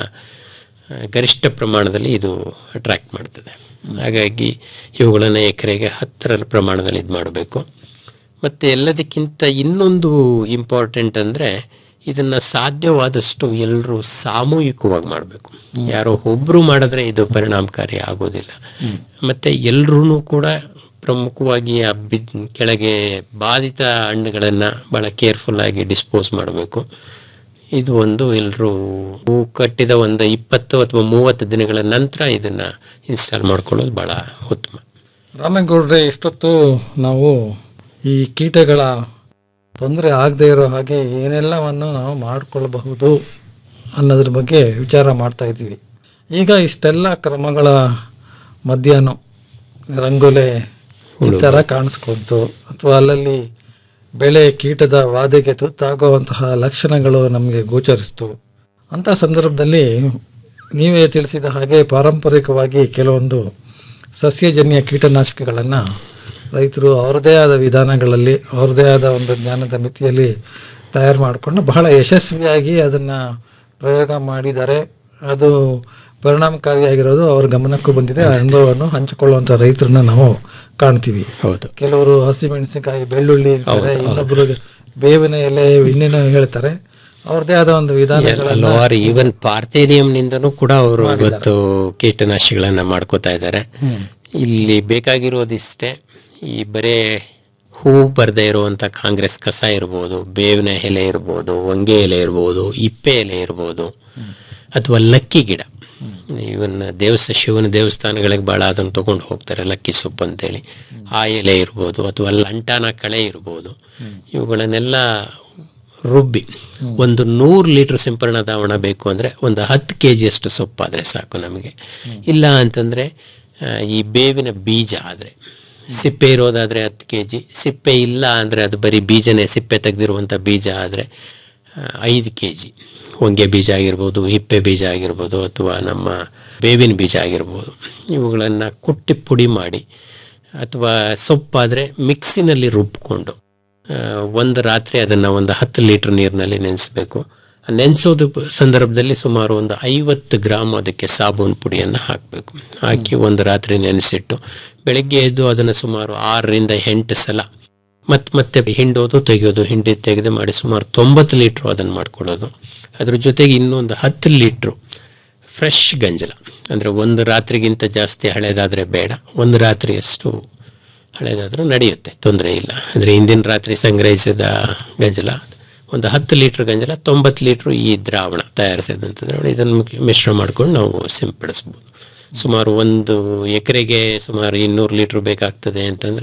ಆ, ಗರಿಷ್ಠ ಪ್ರಮಾಣದಲ್ಲಿ ಇದು ಅಟ್ರಾಕ್ಟ್ ಮಾಡ್ತದೆ ಹಾಗಾಗಿ ಇವುಗಳನ್ನು ಎಕರೆಗೆ ಹತ್ತರ ಪ್ರಮಾಣದಲ್ಲಿ ಇದು ಮಾಡಬೇಕು ಮತ್ತು ಎಲ್ಲದಕ್ಕಿಂತ ಇನ್ನೊಂದು ಇಂಪಾರ್ಟೆಂಟ್ ಅಂದರೆ ಇದನ್ನು ಸಾಧ್ಯವಾದಷ್ಟು ಎಲ್ಲರೂ ಸಾಮೂಹಿಕವಾಗಿ ಮಾಡಬೇಕು ಯಾರೋ ಒಬ್ಬರು ಮಾಡಿದ್ರೆ ಇದು ಪರಿಣಾಮಕಾರಿ ಆಗೋದಿಲ್ಲ ಮತ್ತು ಎಲ್ಲರೂ ಕೂಡ ಪ್ರಮುಖವಾಗಿ ಆ ಬಿದ್ ಕೆಳಗೆ ಬಾಧಿತ ಹಣ್ಣುಗಳನ್ನು ಭಾಳ ಕೇರ್ಫುಲ್ ಆಗಿ ಡಿಸ್ಪೋಸ್ ಮಾಡಬೇಕು ಇದು ಒಂದು ಎಲ್ಲರೂ ಹೂ ಕಟ್ಟಿದ ಒಂದು ಇಪ್ಪತ್ತು ಅಥವಾ ಮೂವತ್ತು ದಿನಗಳ ನಂತರ ಇದನ್ನು ಇನ್ಸ್ಟಾಲ್ ಮಾಡ್ಕೊಳ್ಳೋದು ಭಾಳ ಉತ್ತಮ ರಾಮೇಗೌಡ್ರೆ ಇಷ್ಟೊತ್ತು ನಾವು ಈ ಕೀಟಗಳ ತೊಂದರೆ ಆಗದೆ ಇರೋ ಹಾಗೆ ಏನೆಲ್ಲವನ್ನು ನಾವು ಮಾಡಿಕೊಳ್ಬಹುದು ಅನ್ನೋದ್ರ ಬಗ್ಗೆ ವಿಚಾರ ಮಾಡ್ತಾ ಇದ್ದೀವಿ ಈಗ ಇಷ್ಟೆಲ್ಲ ಕ್ರಮಗಳ ಮಧ್ಯಾಹ್ನ ರಂಗೋಲೆ ಚಿತ್ತರ ಕಾಣಿಸ್ಕೊಂತು ಅಥವಾ ಅಲ್ಲಲ್ಲಿ ಬೆಳೆ ಕೀಟದ ವಾದೆಗೆ ತುತ್ತಾಗುವಂತಹ ಲಕ್ಷಣಗಳು ನಮಗೆ ಗೋಚರಿಸ್ತು ಅಂಥ ಸಂದರ್ಭದಲ್ಲಿ ನೀವೇ ತಿಳಿಸಿದ ಹಾಗೆ ಪಾರಂಪರಿಕವಾಗಿ ಕೆಲವೊಂದು ಸಸ್ಯಜನ್ಯ ಕೀಟನಾಶಕಗಳನ್ನು ರೈತರು ಅವರದೇ ಆದ ವಿಧಾನಗಳಲ್ಲಿ ಅವರದೇ ಆದ ಒಂದು ಜ್ಞಾನದ ಮಿತಿಯಲ್ಲಿ ತಯಾರು ಮಾಡಿಕೊಂಡು ಬಹಳ ಯಶಸ್ವಿಯಾಗಿ ಅದನ್ನು ಪ್ರಯೋಗ ಮಾಡಿದ್ದಾರೆ ಅದು ಪರಿಣಾಮಕಾರಿಯಾಗಿರೋದು ಅವ್ರ ಗಮನಕ್ಕೂ ಬಂದಿದೆ ಆ ಅನುಭವವನ್ನು ಹಂಚಿಕೊಳ್ಳುವಂಥ ರೈತರನ್ನ ನಾವು ಕಾಣ್ತೀವಿ ಹೌದು ಕೆಲವರು ಹಸಿಮೆಣಸಿನಕಾಯಿ ಬೆಳ್ಳುಳ್ಳಿ ಅಂತಾರೆ ಹೌದು, ಹೌದು. ಇನ್ನೊಬ್ಬರು ಬೇವಿನ ಎಲೆ ಇನ್ನೇನೋ ಹೇಳ್ತಾರೆ ಅವ್ರದೇ ಆದ ಒಂದು ವಿಧಾನಗಳನ್ನ ಹಲವಾರು ಈವನ್ ಪಾರ್ಥೇನಿಯಂನಿಂದನೂ ಕೂಡ ಅವರು ಇವತ್ತು ಕೀಟನಾಶಿಗಳನ್ನ ಮಾಡ್ಕೋತಾ ಇದ್ದಾರೆ ಹ್ಮ್. ಇಲ್ಲಿ ಬೇಕಾಗಿರೋದಿಷ್ಟೇ ಈ ಬರೇ ಹೂವು ಬರದೇ ಇರುವಂಥ ಕಾಂಗ್ರೆಸ್ ಕಸ ಇರ್ಬೋದು ಬೇವಿನ ಎಲೆ ಇರ್ಬೋದು ಹೊಂಗೆ ಎಲೆ ಇರ್ಬೋದು ಇಪ್ಪೆ ಎಲೆ ಇರ್ಬೋದು ಅಥವಾ ಲಕ್ಕಿ ಗಿಡ ಇವನ್ ದೇವಸ್ಥ ಶಿವನ ದೇವಸ್ಥಾನಗಳಿಗೆ ಭಾಳ ಅದನ್ನು ತಗೊಂಡು ಹೋಗ್ತಾರೆ ಲಕ್ಕಿ ಸೊಪ್ಪು ಅಂತೇಳಿ ಆ ಎಲೆ ಇರ್ಬೋದು ಅಥವಾ ಲಂಟಾನ ಕಳೆ ಇರ್ಬೋದು ಇವುಗಳನ್ನೆಲ್ಲ ರುಬ್ಬಿ ಒಂದು ನೂರು ಲೀಟರ್ ಸಿಂಪರಣಾ ದ್ರಾವಣ ಬೇಕು ಅಂದರೆ ಒಂದು ಹತ್ತು ಕೆ ಜಿಯಷ್ಟು ಸೊಪ್ಪಾದರೆ ಸಾಕು ನಮಗೆ ಇಲ್ಲ ಅಂತಂದರೆ ಈ ಬೇವಿನ ಬೀಜ ಆದರೆ ಸಿಪ್ಪೆ ಇರೋದಾದರೆ ಹತ್ತು ಕೆ ಜಿ ಸಿಪ್ಪೆ ಇಲ್ಲ ಅಂದರೆ ಅದು ಬರೀ ಬೀಜನೇ ಸಿಪ್ಪೆ ತೆಗೆದಿರುವಂಥ ಬೀಜ ಆದರೆ ಐದು ಕೆ ಜಿ ಹೊಂಗೆ ಬೀಜ ಆಗಿರ್ಬೋದು ಹಿಪ್ಪೆ ಬೀಜ ಆಗಿರ್ಬೋದು ಅಥವಾ ನಮ್ಮ ಬೇವಿನ ಬೀಜ ಆಗಿರ್ಬೋದು ಇವುಗಳನ್ನು ಕುಟ್ಟಿ ಪುಡಿ ಮಾಡಿ ಅಥವಾ ಸೊಪ್ಪಾದರೆ ಮಿಕ್ಸಿನಲ್ಲಿ ರುಬ್ಕೊಂಡು ಒಂದು ರಾತ್ರಿ ಅದನ್ನು ಒಂದು ಹತ್ತು ಲೀಟ್ರ್ ನೀರಿನಲ್ಲಿ ನೆನೆಸಬೇಕು ನೆನೆಸೋದು ಸಂದರ್ಭದಲ್ಲಿ ಸುಮಾರು ಒಂದು ಐವತ್ತು ಗ್ರಾಮ್ ಅದಕ್ಕೆ ಸಾಬೂನು ಪುಡಿಯನ್ನು ಹಾಕಬೇಕು ಹಾಕಿ ಒಂದು ರಾತ್ರಿ ನೆನೆಸಿಟ್ಟು ಬೆಳಗ್ಗೆ ಎದ್ದು ಅದನ್ನು ಸುಮಾರು ಆರರಿಂದ ಎಂಟು ಸಲ ಮತ್ತೆ ಮತ್ತೆ ಹಿಂಡೋದು ತೆಗೆಯೋದು ಹಿಂಡಿ ತೆಗೆದು ಮಾಡಿ ಸುಮಾರು ತೊಂಬತ್ತು ಲೀಟ್ರು ಅದನ್ನು ಮಾಡ್ಕೊಳ್ಳೋದು ಅದ್ರ ಜೊತೆಗೆ ಇನ್ನೊಂದು ಹತ್ತು ಲೀಟ್ರು ಫ್ರೆಶ್ ಗಂಜಲ ಅಂದರೆ ಒಂದು ರಾತ್ರಿಗಿಂತ ಜಾಸ್ತಿ ಹಳೇದಾದರೆ ಬೇಡ ಒಂದು ರಾತ್ರಿಯಷ್ಟು ಹಳೇದಾದರೂ ನಡೆಯುತ್ತೆ ತೊಂದರೆ ಇಲ್ಲ ಅಂದರೆ ಹಿಂದಿನ ರಾತ್ರಿ ಸಂಗ್ರಹಿಸಿದ ಗಂಜಲ ಒಂದು ಹತ್ತು ಲೀಟ್ರ್ ಗಂಜಲ ತೊಂಬತ್ತು ಲೀಟ್ರು ಈ ದ್ರಾವಣ ತಯಾರಿಸಿದಂಥ ದ್ರಾವಣ ಇದನ್ನು ಮಿಶ್ರ ಮಾಡ್ಕೊಂಡು ನಾವು ಸಿಂಪಡಿಸ್ಬೋದು ಸುಮಾರು ಒಂದು ಎಕರೆಗೆ ಸುಮಾರು ಇನ್ನೂರು ಲೀಟ್ರ್ ಬೇಕಾಗ್ತದೆ ಅಂತಂದರೆ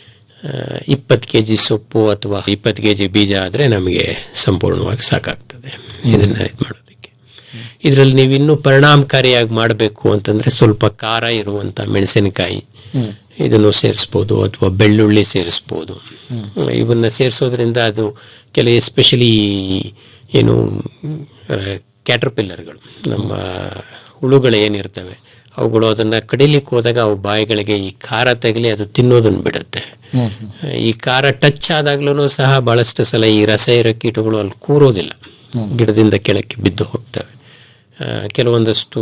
ಇಪ್ಪತ್ತು ಕೆ ಜಿ ಸೊಪ್ಪು ಅಥವಾ ಇಪ್ಪತ್ತು ಕೆ ಜಿ ಬೀಜ ಆದರೆ ನಮಗೆ ಸಂಪೂರ್ಣವಾಗಿ ಸಾಕಾಗ್ತದೆ ಇದನ್ನು ಇದು ಮಾಡೋದಕ್ಕೆ ಇದರಲ್ಲಿ ನೀವು ಇನ್ನೂ ಪರಿಣಾಮಕಾರಿಯಾಗಿ ಮಾಡಬೇಕು ಅಂತಂದರೆ ಸ್ವಲ್ಪ ಖಾರ ಇರುವಂಥ ಮೆಣಸಿನಕಾಯಿ ಇದನ್ನು ಸೇರಿಸ್ಬೋದು ಅಥವಾ ಬೆಳ್ಳುಳ್ಳಿ ಸೇರಿಸ್ಬೋದು ಇವನ್ನ ಸೇರಿಸೋದ್ರಿಂದ ಅದು ಕೆಲವು ಎಸ್ಪೆಷಲಿ ಏನು ಕ್ಯಾಟರ್ಪಿಲ್ಲರ್ಗಳು ನಮ್ಮ ಹುಳುಗಳು ಏನಿರ್ತವೆ ಅವುಗಳು ಅದನ್ನು ಕಡಿಲಿಕ್ಕೆ ಹೋದಾಗ ಅವು ಬಾಯಿಗಳಿಗೆ ಈ ಖಾರ ತಗಲಿ ಅದು ತಿನ್ನೋದನ್ನು ಬಿಡುತ್ತೆ ಈ ಖಾರ ಟಚ್ ಆದಾಗ್ಲೂ ಸಹ ಬಹಳಷ್ಟು ಸಲ ಈ ರಸ ಇರೋ ಕೀಟಗಳು ಅಲ್ಲಿ ಕೂರೋದಿಲ್ಲ ಗಿಡದಿಂದ ಕೆಳಕ್ಕೆ ಬಿದ್ದು ಹೋಗ್ತವೆ ಕೆಲವೊಂದಷ್ಟು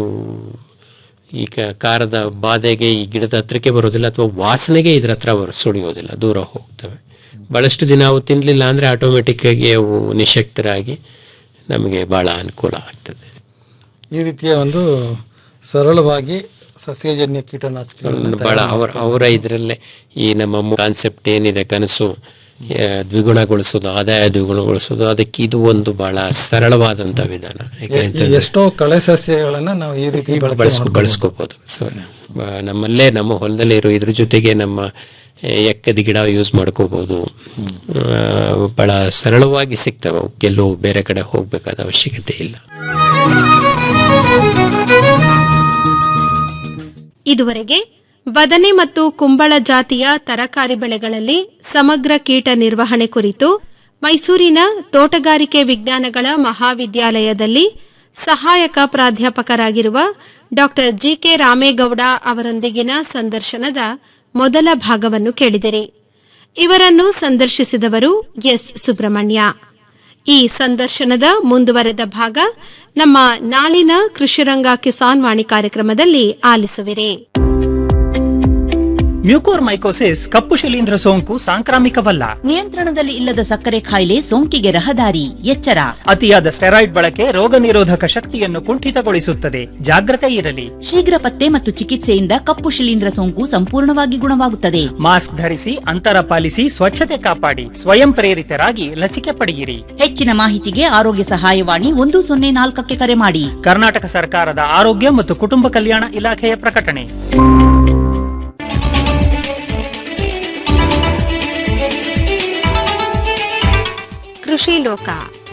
ಈ ಖಾರದ ಬಾಧೆಗೆ ಈ ಗಿಡದ ಹತ್ರಕ್ಕೆ ಬರೋದಿಲ್ಲ ಅಥವಾ ವಾಸನೆಗೆ ಇದ್ರ ಹತ್ರ ಸುಳಿಯೋದಿಲ್ಲ ದೂರ ಹೋಗ್ತವೆ ಬಹಳಷ್ಟು ದಿನ ಅವು ತಿನ್ನಲಿಲ್ಲ ಅಂದರೆ ಆಟೋಮೆಟಿಕ್ ಆಗಿ ಅವು ನಿಶಕ್ತರಾಗಿ ನಮಗೆ ಬಹಳ ಅನುಕೂಲ ಆಗ್ತದೆ ಈ ರೀತಿಯ ಒಂದು ಸರಳವಾಗಿ ಸಸ್ಯಜನ್ಯ ಕೀಟನಾಶಕಗಳನ್ನು ಬಹಳ ಅವರ ಅವರ ಇದರಲ್ಲೇ ಈ ನಮ್ಮ ಕಾನ್ಸೆಪ್ಟ್ ಏನಿದೆ ಕನಸು ದ್ವಿಗುಣಗೊಳಿಸೋದು ಆದಾಯ ದ್ವಿಗುಣಗೊಳಿಸೋದು ಅದಕ್ಕೆ ಇದು ಒಂದು ಬಹಳ ಸರಳವಾದಂತ ವಿಧಾನ ಎಷ್ಟೋ ಕಳೆ ಸಸ್ಯಗಳನ್ನ ನಾವು ಈ ರೀತಿ ಬಳಸ್ಕೊ ಬಳಸ್ಕೋಬಹುದು ಸೊ ನಮ್ಮಲ್ಲೇ ನಮ್ಮ ಹೊಲದಲ್ಲೇ ಇರೋ ಇದ್ರ ಜೊತೆಗೆ ನಮ್ಮ ಎಕ್ಕದ ಗಿಡ ಯೂಸ್ ಮಾಡ್ಕೋಬಹುದು ಬಹಳ ಸರಳವಾಗಿ ಸಿಗ್ತವೆ ಎಲ್ಲೂ ಬೇರೆ ಕಡೆ ಹೋಗ್ಬೇಕಾದ ಅವಶ್ಯಕತೆ ಇಲ್ಲ ಇದುವರೆಗೆ ಬದನೆ ಮತ್ತು ಕುಂಬಳ ಜಾತಿಯ ತರಕಾರಿ ಬೆಳೆಗಳಲ್ಲಿ ಸಮಗ್ರ ಕೀಟ ನಿರ್ವಹಣೆ ಕುರಿತು ಮೈಸೂರಿನ ತೋಟಗಾರಿಕೆ ವಿಜ್ಞಾನಗಳ ಮಹಾವಿದ್ಯಾಲಯದಲ್ಲಿ ಸಹಾಯಕ ಪ್ರಾಧ್ಯಾಪಕರಾಗಿರುವ ಡಾ ಜಿಕೆ ರಾಮೇಗೌಡ ಅವರೊಂದಿಗಿನ ಸಂದರ್ಶನದ ಮೊದಲ ಭಾಗವನ್ನು ಕೇಳಿದಿರಿ ಇವರನ್ನು ಸಂದರ್ಶಿಸಿದವರು ಎಸ್ ಸುಬ್ರಹ್ಮಣ್ಯ ಈ ಸಂದರ್ಶನದ ಮುಂದುವರೆದ ಭಾಗ ನಮ್ಮ ನಾಳಿನ ಕೃಷಿರಂಗ ಕಿಸಾನ್ ವಾಣಿ ಕಾರ್ಯಕ್ರಮದಲ್ಲಿ ಆಲಿಸುವಿರಿ ಮ್ಯೂಕೋರ್ ಮೈಕೋಸಿಸ್ ಕಪ್ಪು ಶಿಲೀಂಧ್ರ ಸೋಂಕು ಸಾಂಕ್ರಾಮಿಕವಲ್ಲ ನಿಯಂತ್ರಣದಲ್ಲಿ ಇಲ್ಲದ ಸಕ್ಕರೆ ಕಾಯಿಲೆ ಸೋಂಕಿಗೆ ರಹದಾರಿ ಎಚ್ಚರ ಅತಿಯಾದ ಸ್ಟೆರಾಯ್ಡ್ ಬಳಕೆ ರೋಗ ನಿರೋಧಕ ಶಕ್ತಿಯನ್ನು ಕುಂಠಿತಗೊಳಿಸುತ್ತದೆ ಜಾಗ್ರತೆ ಇರಲಿ ಶೀಘ್ರ ಪತ್ತೆ ಮತ್ತು ಚಿಕಿತ್ಸೆಯಿಂದ ಕಪ್ಪು ಶಿಲೀಂಧ್ರ ಸೋಂಕು ಸಂಪೂರ್ಣವಾಗಿ ಗುಣವಾಗುತ್ತದೆ ಮಾಸ್ಕ್ ಧರಿಸಿ ಅಂತರ ಪಾಲಿಸಿ ಸ್ವಚ್ಛತೆ ಕಾಪಾಡಿ ಸ್ವಯಂ ಪ್ರೇರಿತರಾಗಿ ಲಸಿಕೆ ಪಡೆಯಿರಿ ಹೆಚ್ಚಿನ ಮಾಹಿತಿಗೆ ಆರೋಗ್ಯ ಸಹಾಯವಾಣಿ ಒಂದು ಸೊನ್ನೆ ನಾಲ್ಕಕ್ಕೆ ಕರೆ ಮಾಡಿ ಕರ್ನಾಟಕ ಸರ್ಕಾರದ ಆರೋಗ್ಯ ಮತ್ತು ಕುಟುಂಬ ಕಲ್ಯಾಣ ಇಲಾಖೆಯ ಪ್ರಕಟಣೆ ಕೃಷಿ ಲೋಕ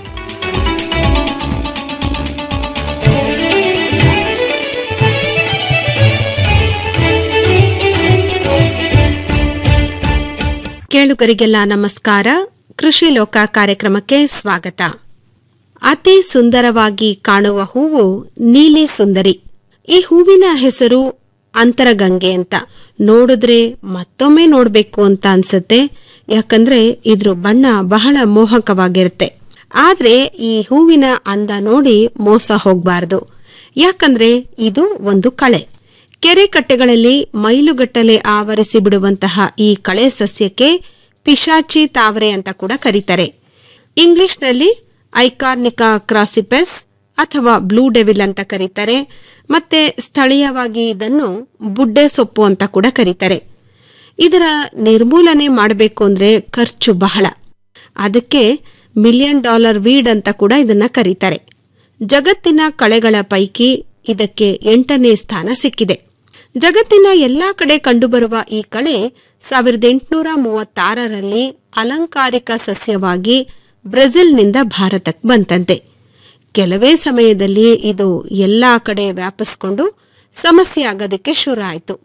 ಕೇಳುಗರಿಗೆಲ್ಲ ನಮಸ್ಕಾರ ಕೃಷಿ ಲೋಕ ಕಾರ್ಯಕ್ರಮಕ್ಕೆ ಸ್ವಾಗತ ಅತಿ ಸುಂದರವಾಗಿ ಕಾಣುವ ಹೂವು ನೀಲಿ ಸುಂದರಿ ಈ ಹೂವಿನ ಹೆಸರು ಅಂತರಗಂಗೆ ಅಂತ ನೋಡಿದ್ರೆ ಮತ್ತೊಮ್ಮೆ ನೋಡ್ಬೇಕು ಅಂತ ಅನ್ಸುತ್ತೆ ಯಾಕಂದ್ರೆ ಇದ್ರ ಬಣ್ಣ ಬಹಳ ಮೋಹಕವಾಗಿರುತ್ತೆ ಆದ್ರೆ ಈ ಹೂವಿನ ಅಂದ ನೋಡಿ ಮೋಸ ಹೋಗ್ಬಾರ್ದು ಯಾಕಂದ್ರೆ ಇದು ಒಂದು ಕಳೆ ಕೆರೆ ಕಟ್ಟೆಗಳಲ್ಲಿ ಮೈಲುಗಟ್ಟಲೆ ಆವರಿಸಿ ಬಿಡುವಂತಹ ಈ ಕಳೆ ಸಸ್ಯಕ್ಕೆ ಪಿಶಾಚಿ ತಾವರೆ ಅಂತ ಕೂಡ ಕರೀತಾರೆ ಇಂಗ್ಲಿಷ್ನಲ್ಲಿ ಐಕಾರ್ನಿಕಾ ಕ್ರಾಸಿಪೆಸ್ ಅಥವಾ ಬ್ಲೂ ಡೆವಿಲ್ ಅಂತ ಕರೀತಾರೆ ಮತ್ತೆ ಸ್ಥಳೀಯವಾಗಿ ಇದನ್ನು ಬುಡ್ಡೆ ಸೊಪ್ಪು ಅಂತ ಕೂಡ ಕರೀತಾರೆ ಇದರ ನಿರ್ಮೂಲನೆ ಮಾಡಬೇಕು ಅಂದ್ರೆ ಖರ್ಚು ಬಹಳ ಅದಕ್ಕೆ ಮಿಲಿಯನ್ ಡಾಲರ್ ವೀಡ್ ಅಂತ ಕೂಡ ಇದನ್ನ ಕರೀತಾರೆ ಜಗತ್ತಿನ ಕಳೆಗಳ ಪೈಕಿ ಇದಕ್ಕೆ ಎಂಟನೇ ಸ್ಥಾನ ಸಿಕ್ಕಿದೆ ಜಗತ್ತಿನ ಎಲ್ಲಾ ಕಡೆ ಕಂಡುಬರುವ ಈ ಕಳೆ ಸಾವಿರದ ಎಂಟುನೂರ ಮೂವತ್ತಾರರಲ್ಲಿ ಅಲಂಕಾರಿಕ ಸಸ್ಯವಾಗಿ ಬ್ರೆಜಿಲ್ನಿಂದ ಭಾರತಕ್ಕೆ ಬಂತಂತೆ ಕೆಲವೇ ಸಮಯದಲ್ಲಿ ಇದು ಎಲ್ಲಾ ಕಡೆ ವ್ಯಾಪಿಸ್ಕೊಂಡು ಸಮಸ್ಯೆ ಆಗೋದಕ್ಕೆ ಶುರು ಆಯಿತು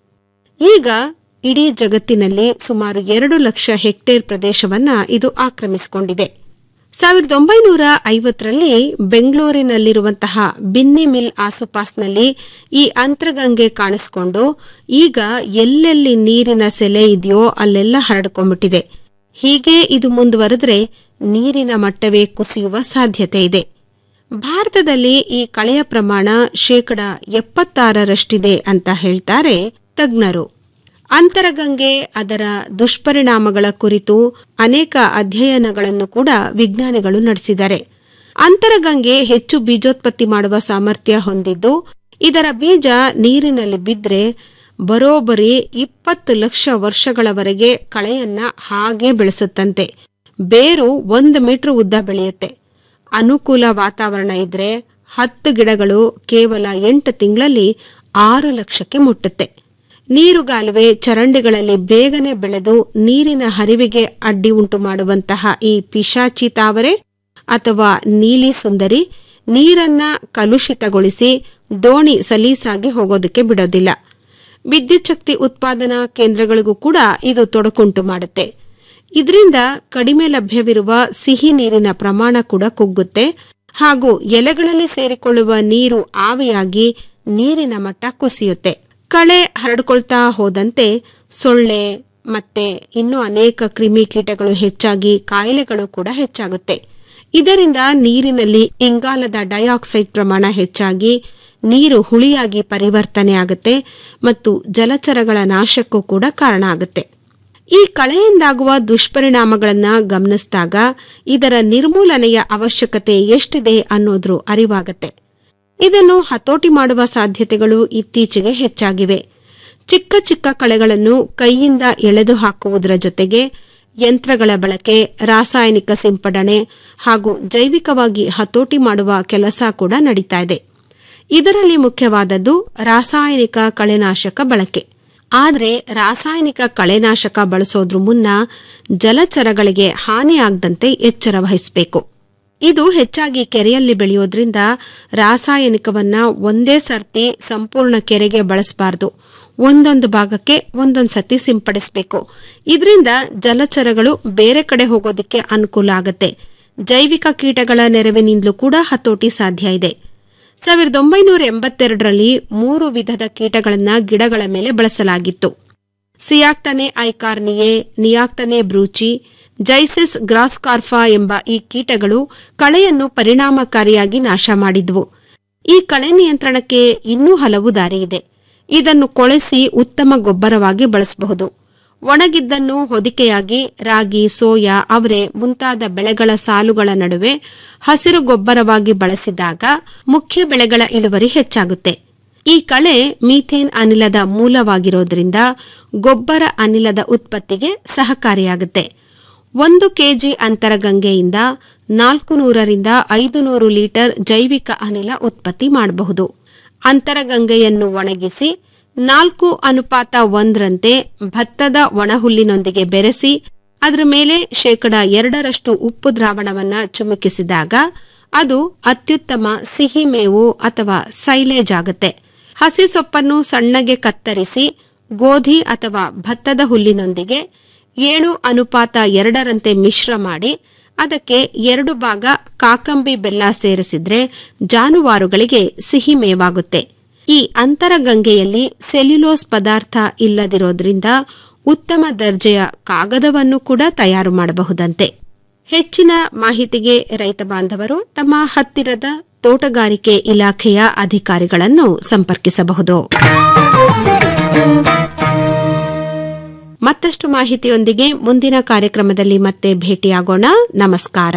ಈಗ ಇಡೀ ಜಗತ್ತಿನಲ್ಲಿ ಸುಮಾರು ಎರಡು ಲಕ್ಷ ಹೆಕ್ಟೇರ್ ಪ್ರದೇಶವನ್ನ ಇದು ಆಕ್ರಮಿಸಿಕೊಂಡಿದೆ ಸಾವಿರದ ಒಂಬೈನೂರ ಐವತ್ತರಲ್ಲಿ ಬೆಂಗಳೂರಿನಲ್ಲಿರುವಂತಹ ಬಿನ್ನಿ ಮಿಲ್ ಆಸುಪಾಸ್ನಲ್ಲಿ ಈ ಅಂತರಗಂಗೆ ಕಾಣಿಸ್ಕೊಂಡು ಈಗ ಎಲ್ಲೆಲ್ಲಿ ನೀರಿನ ಸೆಲೆ ಇದೆಯೋ ಅಲ್ಲೆಲ್ಲ ಹರಡ್ಕೊಂಡ್ಬಿಟ್ಟಿದೆ ಹೀಗೆ ಇದು ಮುಂದುವರೆದ್ರೆ ನೀರಿನ ಮಟ್ಟವೇ ಕುಸಿಯುವ ಸಾಧ್ಯತೆ ಇದೆ ಭಾರತದಲ್ಲಿ ಈ ಕಳೆಯ ಪ್ರಮಾಣ ಶೇಕಡ ಎಪ್ಪತ್ತಾರರಷ್ಟಿದೆ ಅಂತ ಹೇಳ್ತಾರೆ ತಜ್ಞರು ಅಂತರಗಂಗೆ ಅದರ ದುಷ್ಪರಿಣಾಮಗಳ ಕುರಿತು ಅನೇಕ ಅಧ್ಯಯನಗಳನ್ನು ಕೂಡ ವಿಜ್ಞಾನಿಗಳು ನಡೆಸಿದ್ದಾರೆ ಅಂತರಗಂಗೆ ಹೆಚ್ಚು ಬೀಜೋತ್ಪತ್ತಿ ಮಾಡುವ ಸಾಮರ್ಥ್ಯ ಹೊಂದಿದ್ದು ಇದರ ಬೀಜ ನೀರಿನಲ್ಲಿ ಬಿದ್ರೆ ಬರೋಬ್ಬರಿ ಇಪ್ಪತ್ತು ಲಕ್ಷ ವರ್ಷಗಳವರೆಗೆ ಕಳೆಯನ್ನ ಹಾಗೆ ಬೆಳೆಸುತ್ತಂತೆ ಬೇರು ಒಂದು ಮೀಟರ್ ಉದ್ದ ಬೆಳೆಯುತ್ತೆ ಅನುಕೂಲ ವಾತಾವರಣ ಇದ್ರೆ ಹತ್ತು ಗಿಡಗಳು ಕೇವಲ ಎಂಟು ತಿಂಗಳಲ್ಲಿ ಆರು ಲಕ್ಷಕ್ಕೆ ಮುಟ್ಟುತ್ತೆ ನೀರುಗಾಲುವೆ ಚರಂಡಿಗಳಲ್ಲಿ ಬೇಗನೆ ಬೆಳೆದು ನೀರಿನ ಹರಿವಿಗೆ ಅಡ್ಡಿ ಉಂಟು ಮಾಡುವಂತಹ ಈ ಪಿಶಾಚಿ ತಾವರೆ ಅಥವಾ ನೀಲಿ ಸುಂದರಿ ನೀರನ್ನ ಕಲುಷಿತಗೊಳಿಸಿ ದೋಣಿ ಸಲೀಸಾಗಿ ಹೋಗೋದಕ್ಕೆ ಬಿಡೋದಿಲ್ಲ ವಿದ್ಯುತ್ ಶಕ್ತಿ ಉತ್ಪಾದನಾ ಕೇಂದ್ರಗಳಿಗೂ ಕೂಡ ಇದು ತೊಡಕುಂಟು ಮಾಡುತ್ತೆ ಇದರಿಂದ ಕಡಿಮೆ ಲಭ್ಯವಿರುವ ಸಿಹಿ ನೀರಿನ ಪ್ರಮಾಣ ಕೂಡ ಕುಗ್ಗುತ್ತೆ ಹಾಗೂ ಎಲೆಗಳಲ್ಲಿ ಸೇರಿಕೊಳ್ಳುವ ನೀರು ಆವಿಯಾಗಿ ನೀರಿನ ಮಟ್ಟ ಕುಸಿಯುತ್ತೆ ಕಳೆ ಹರಡ್ಕೊಳ್ತಾ ಹೋದಂತೆ ಸೊಳ್ಳೆ ಮತ್ತೆ ಇನ್ನೂ ಅನೇಕ ಕ್ರಿಮಿಕೀಟಗಳು ಹೆಚ್ಚಾಗಿ ಕಾಯಿಲೆಗಳು ಕೂಡ ಹೆಚ್ಚಾಗುತ್ತೆ ಇದರಿಂದ ನೀರಿನಲ್ಲಿ ಇಂಗಾಲದ ಡೈಆಕ್ಸೈಡ್ ಪ್ರಮಾಣ ಹೆಚ್ಚಾಗಿ ನೀರು ಹುಳಿಯಾಗಿ ಪರಿವರ್ತನೆ ಆಗುತ್ತೆ ಮತ್ತು ಜಲಚರಗಳ ನಾಶಕ್ಕೂ ಕೂಡ ಕಾರಣ ಆಗುತ್ತೆ ಈ ಕಳೆಯಿಂದಾಗುವ ದುಷ್ಪರಿಣಾಮಗಳನ್ನ ಗಮನಿಸಿದಾಗ ಇದರ ನಿರ್ಮೂಲನೆಯ ಅವಶ್ಯಕತೆ ಎಷ್ಟಿದೆ ಅನ್ನೋದ್ರ ಅರಿವಾಗತ್ತೆ ಇದನ್ನು ಹತೋಟಿ ಮಾಡುವ ಸಾಧ್ಯತೆಗಳು ಇತ್ತೀಚೆಗೆ ಹೆಚ್ಚಾಗಿವೆ ಚಿಕ್ಕ ಚಿಕ್ಕ ಕಳೆಗಳನ್ನು ಕೈಯಿಂದ ಎಳೆದು ಹಾಕುವುದರ ಜೊತೆಗೆ ಯಂತ್ರಗಳ ಬಳಕೆ ರಾಸಾಯನಿಕ ಸಿಂಪಡಣೆ ಹಾಗೂ ಜೈವಿಕವಾಗಿ ಹತೋಟಿ ಮಾಡುವ ಕೆಲಸ ಕೂಡ ನಡೀತಾ ಇದೆ ಇದರಲ್ಲಿ ಮುಖ್ಯವಾದದ್ದು ರಾಸಾಯನಿಕ ಕಳೆನಾಶಕ ಬಳಕೆ ಆದರೆ ರಾಸಾಯನಿಕ ಕಳೆನಾಶಕ ಬಳಸೋದ್ರ ಮುನ್ನ ಜಲಚರಗಳಿಗೆ ಹಾನಿಯಾಗದಂತೆ ಎಚ್ಚರ ವಹಿಸಬೇಕು ಇದು ಹೆಚ್ಚಾಗಿ ಕೆರೆಯಲ್ಲಿ ಬೆಳೆಯೋದ್ರಿಂದ ರಾಸಾಯನಿಕವನ್ನ ಒಂದೇ ಸರ್ತಿ ಸಂಪೂರ್ಣ ಕೆರೆಗೆ ಬಳಸಬಾರದು ಒಂದೊಂದು ಭಾಗಕ್ಕೆ ಒಂದೊಂದು ಸತಿ ಸಿಂಪಡಿಸಬೇಕು ಇದರಿಂದ ಜಲಚರಗಳು ಬೇರೆ ಕಡೆ ಹೋಗೋದಕ್ಕೆ ಅನುಕೂಲ ಆಗುತ್ತೆ ಜೈವಿಕ ಕೀಟಗಳ ನೆರವಿನಿಂದಲೂ ಕೂಡ ಹತೋಟಿ ಸಾಧ್ಯ ಇದೆ ಸಾವಿರದ ಒಂಬೈನೂರ ಎಂಬತ್ತೆರಡರಲ್ಲಿ ಮೂರು ವಿಧದ ಕೀಟಗಳನ್ನ ಗಿಡಗಳ ಮೇಲೆ ಬಳಸಲಾಗಿತ್ತು ಸಿಯಾಕ್ಟನೆ ಐಕಾರ್ನಿಯೆ ನಿಯಾಕ್ಟನೆ ಬ್ರೂಚಿ ಜೈಸಿಸ್ ಗ್ರಾಸ್ಕಾರ್ಫಾ ಎಂಬ ಈ ಕೀಟಗಳು ಕಳೆಯನ್ನು ಪರಿಣಾಮಕಾರಿಯಾಗಿ ನಾಶ ಮಾಡಿದ್ವು ಈ ಕಳೆ ನಿಯಂತ್ರಣಕ್ಕೆ ಇನ್ನೂ ಹಲವು ದಾರಿ ಇದೆ ಇದನ್ನು ಕೊಳೆಸಿ ಉತ್ತಮ ಗೊಬ್ಬರವಾಗಿ ಬಳಸಬಹುದು ಒಣಗಿದ್ದನ್ನು ಹೊದಿಕೆಯಾಗಿ ರಾಗಿ ಸೋಯಾ ಅವರೆ ಮುಂತಾದ ಬೆಳೆಗಳ ಸಾಲುಗಳ ನಡುವೆ ಹಸಿರು ಗೊಬ್ಬರವಾಗಿ ಬಳಸಿದಾಗ ಮುಖ್ಯ ಬೆಳೆಗಳ ಇಳುವರಿ ಹೆಚ್ಚಾಗುತ್ತೆ ಈ ಕಳೆ ಮೀಥೇನ್ ಅನಿಲದ ಮೂಲವಾಗಿರೋದ್ರಿಂದ ಗೊಬ್ಬರ ಅನಿಲದ ಉತ್ಪತ್ತಿಗೆ ಸಹಕಾರಿಯಾಗುತ್ತೆ ಒಂದು ಕೆಜಿ ಅಂತರಗಂಗೆಯಿಂದ ನಾಲ್ಕು ನೂರರಿಂದ ಐದು ನೂರು ಲೀಟರ್ ಜೈವಿಕ ಅನಿಲ ಉತ್ಪತ್ತಿ ಮಾಡಬಹುದು ಅಂತರಗಂಗೆಯನ್ನು ಒಣಗಿಸಿ ನಾಲ್ಕು ಅನುಪಾತ ಒಂದರಂತೆ ಭತ್ತದ ಒಣಹುಲ್ಲಿನೊಂದಿಗೆ ಬೆರೆಸಿ ಅದರ ಮೇಲೆ ಶೇಕಡ ಎರಡರಷ್ಟು ಉಪ್ಪು ದ್ರಾವಣವನ್ನ ಚುಮುಕಿಸಿದಾಗ ಅದು ಅತ್ಯುತ್ತಮ ಸಿಹಿ ಮೇವು ಅಥವಾ ಸೈಲೇಜ್ ಆಗುತ್ತೆ ಹಸಿ ಸೊಪ್ಪನ್ನು ಸಣ್ಣಗೆ ಕತ್ತರಿಸಿ ಗೋಧಿ ಅಥವಾ ಭತ್ತದ ಹುಲ್ಲಿನೊಂದಿಗೆ ಏಳು ಅನುಪಾತ ಎರಡರಂತೆ ಮಿಶ್ರ ಮಾಡಿ ಅದಕ್ಕೆ ಎರಡು ಭಾಗ ಕಾಕಂಬಿ ಬೆಲ್ಲ ಸೇರಿಸಿದ್ರೆ ಜಾನುವಾರುಗಳಿಗೆ ಸಿಹಿ ಮೇವಾಗುತ್ತೆ ಈ ಅಂತರಗಂಗೆಯಲ್ಲಿ ಸೆಲ್ಯುಲೋಸ್ ಪದಾರ್ಥ ಇಲ್ಲದಿರೋದ್ರಿಂದ ಉತ್ತಮ ದರ್ಜೆಯ ಕಾಗದವನ್ನು ಕೂಡ ತಯಾರು ಮಾಡಬಹುದಂತೆ ಹೆಚ್ಚಿನ ಮಾಹಿತಿಗೆ ರೈತ ಬಾಂಧವರು ತಮ್ಮ ಹತ್ತಿರದ ತೋಟಗಾರಿಕೆ ಇಲಾಖೆಯ ಅಧಿಕಾರಿಗಳನ್ನು ಸಂಪರ್ಕಿಸಬಹುದು ಮತ್ತಷ್ಟು ಮಾಹಿತಿಯೊಂದಿಗೆ ಮುಂದಿನ ಕಾರ್ಯಕ್ರಮದಲ್ಲಿ ಮತ್ತೆ ಭೇಟಿಯಾಗೋಣ ನಮಸ್ಕಾರ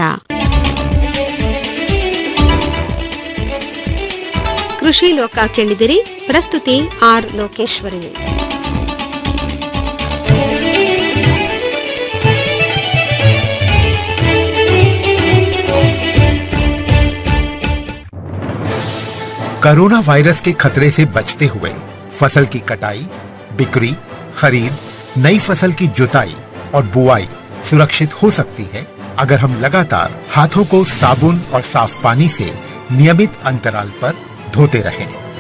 ಕೃಷಿ ಲೋಕ ಕೇಳಿದಿರಿ ಪ್ರಸ್ತುತಿ ಆರ್ ಲೋಕೇಶ್ವರಿ कोरोना वायरस के खतरे से बचते हुए फसल की कटाई बिक्री खरीद नई फसल की जुताई और बुआई सुरक्षित हो सकती है अगर हम लगातार हाथों को साबुन और साफ पानी से नियमित अंतराल पर धोते रहें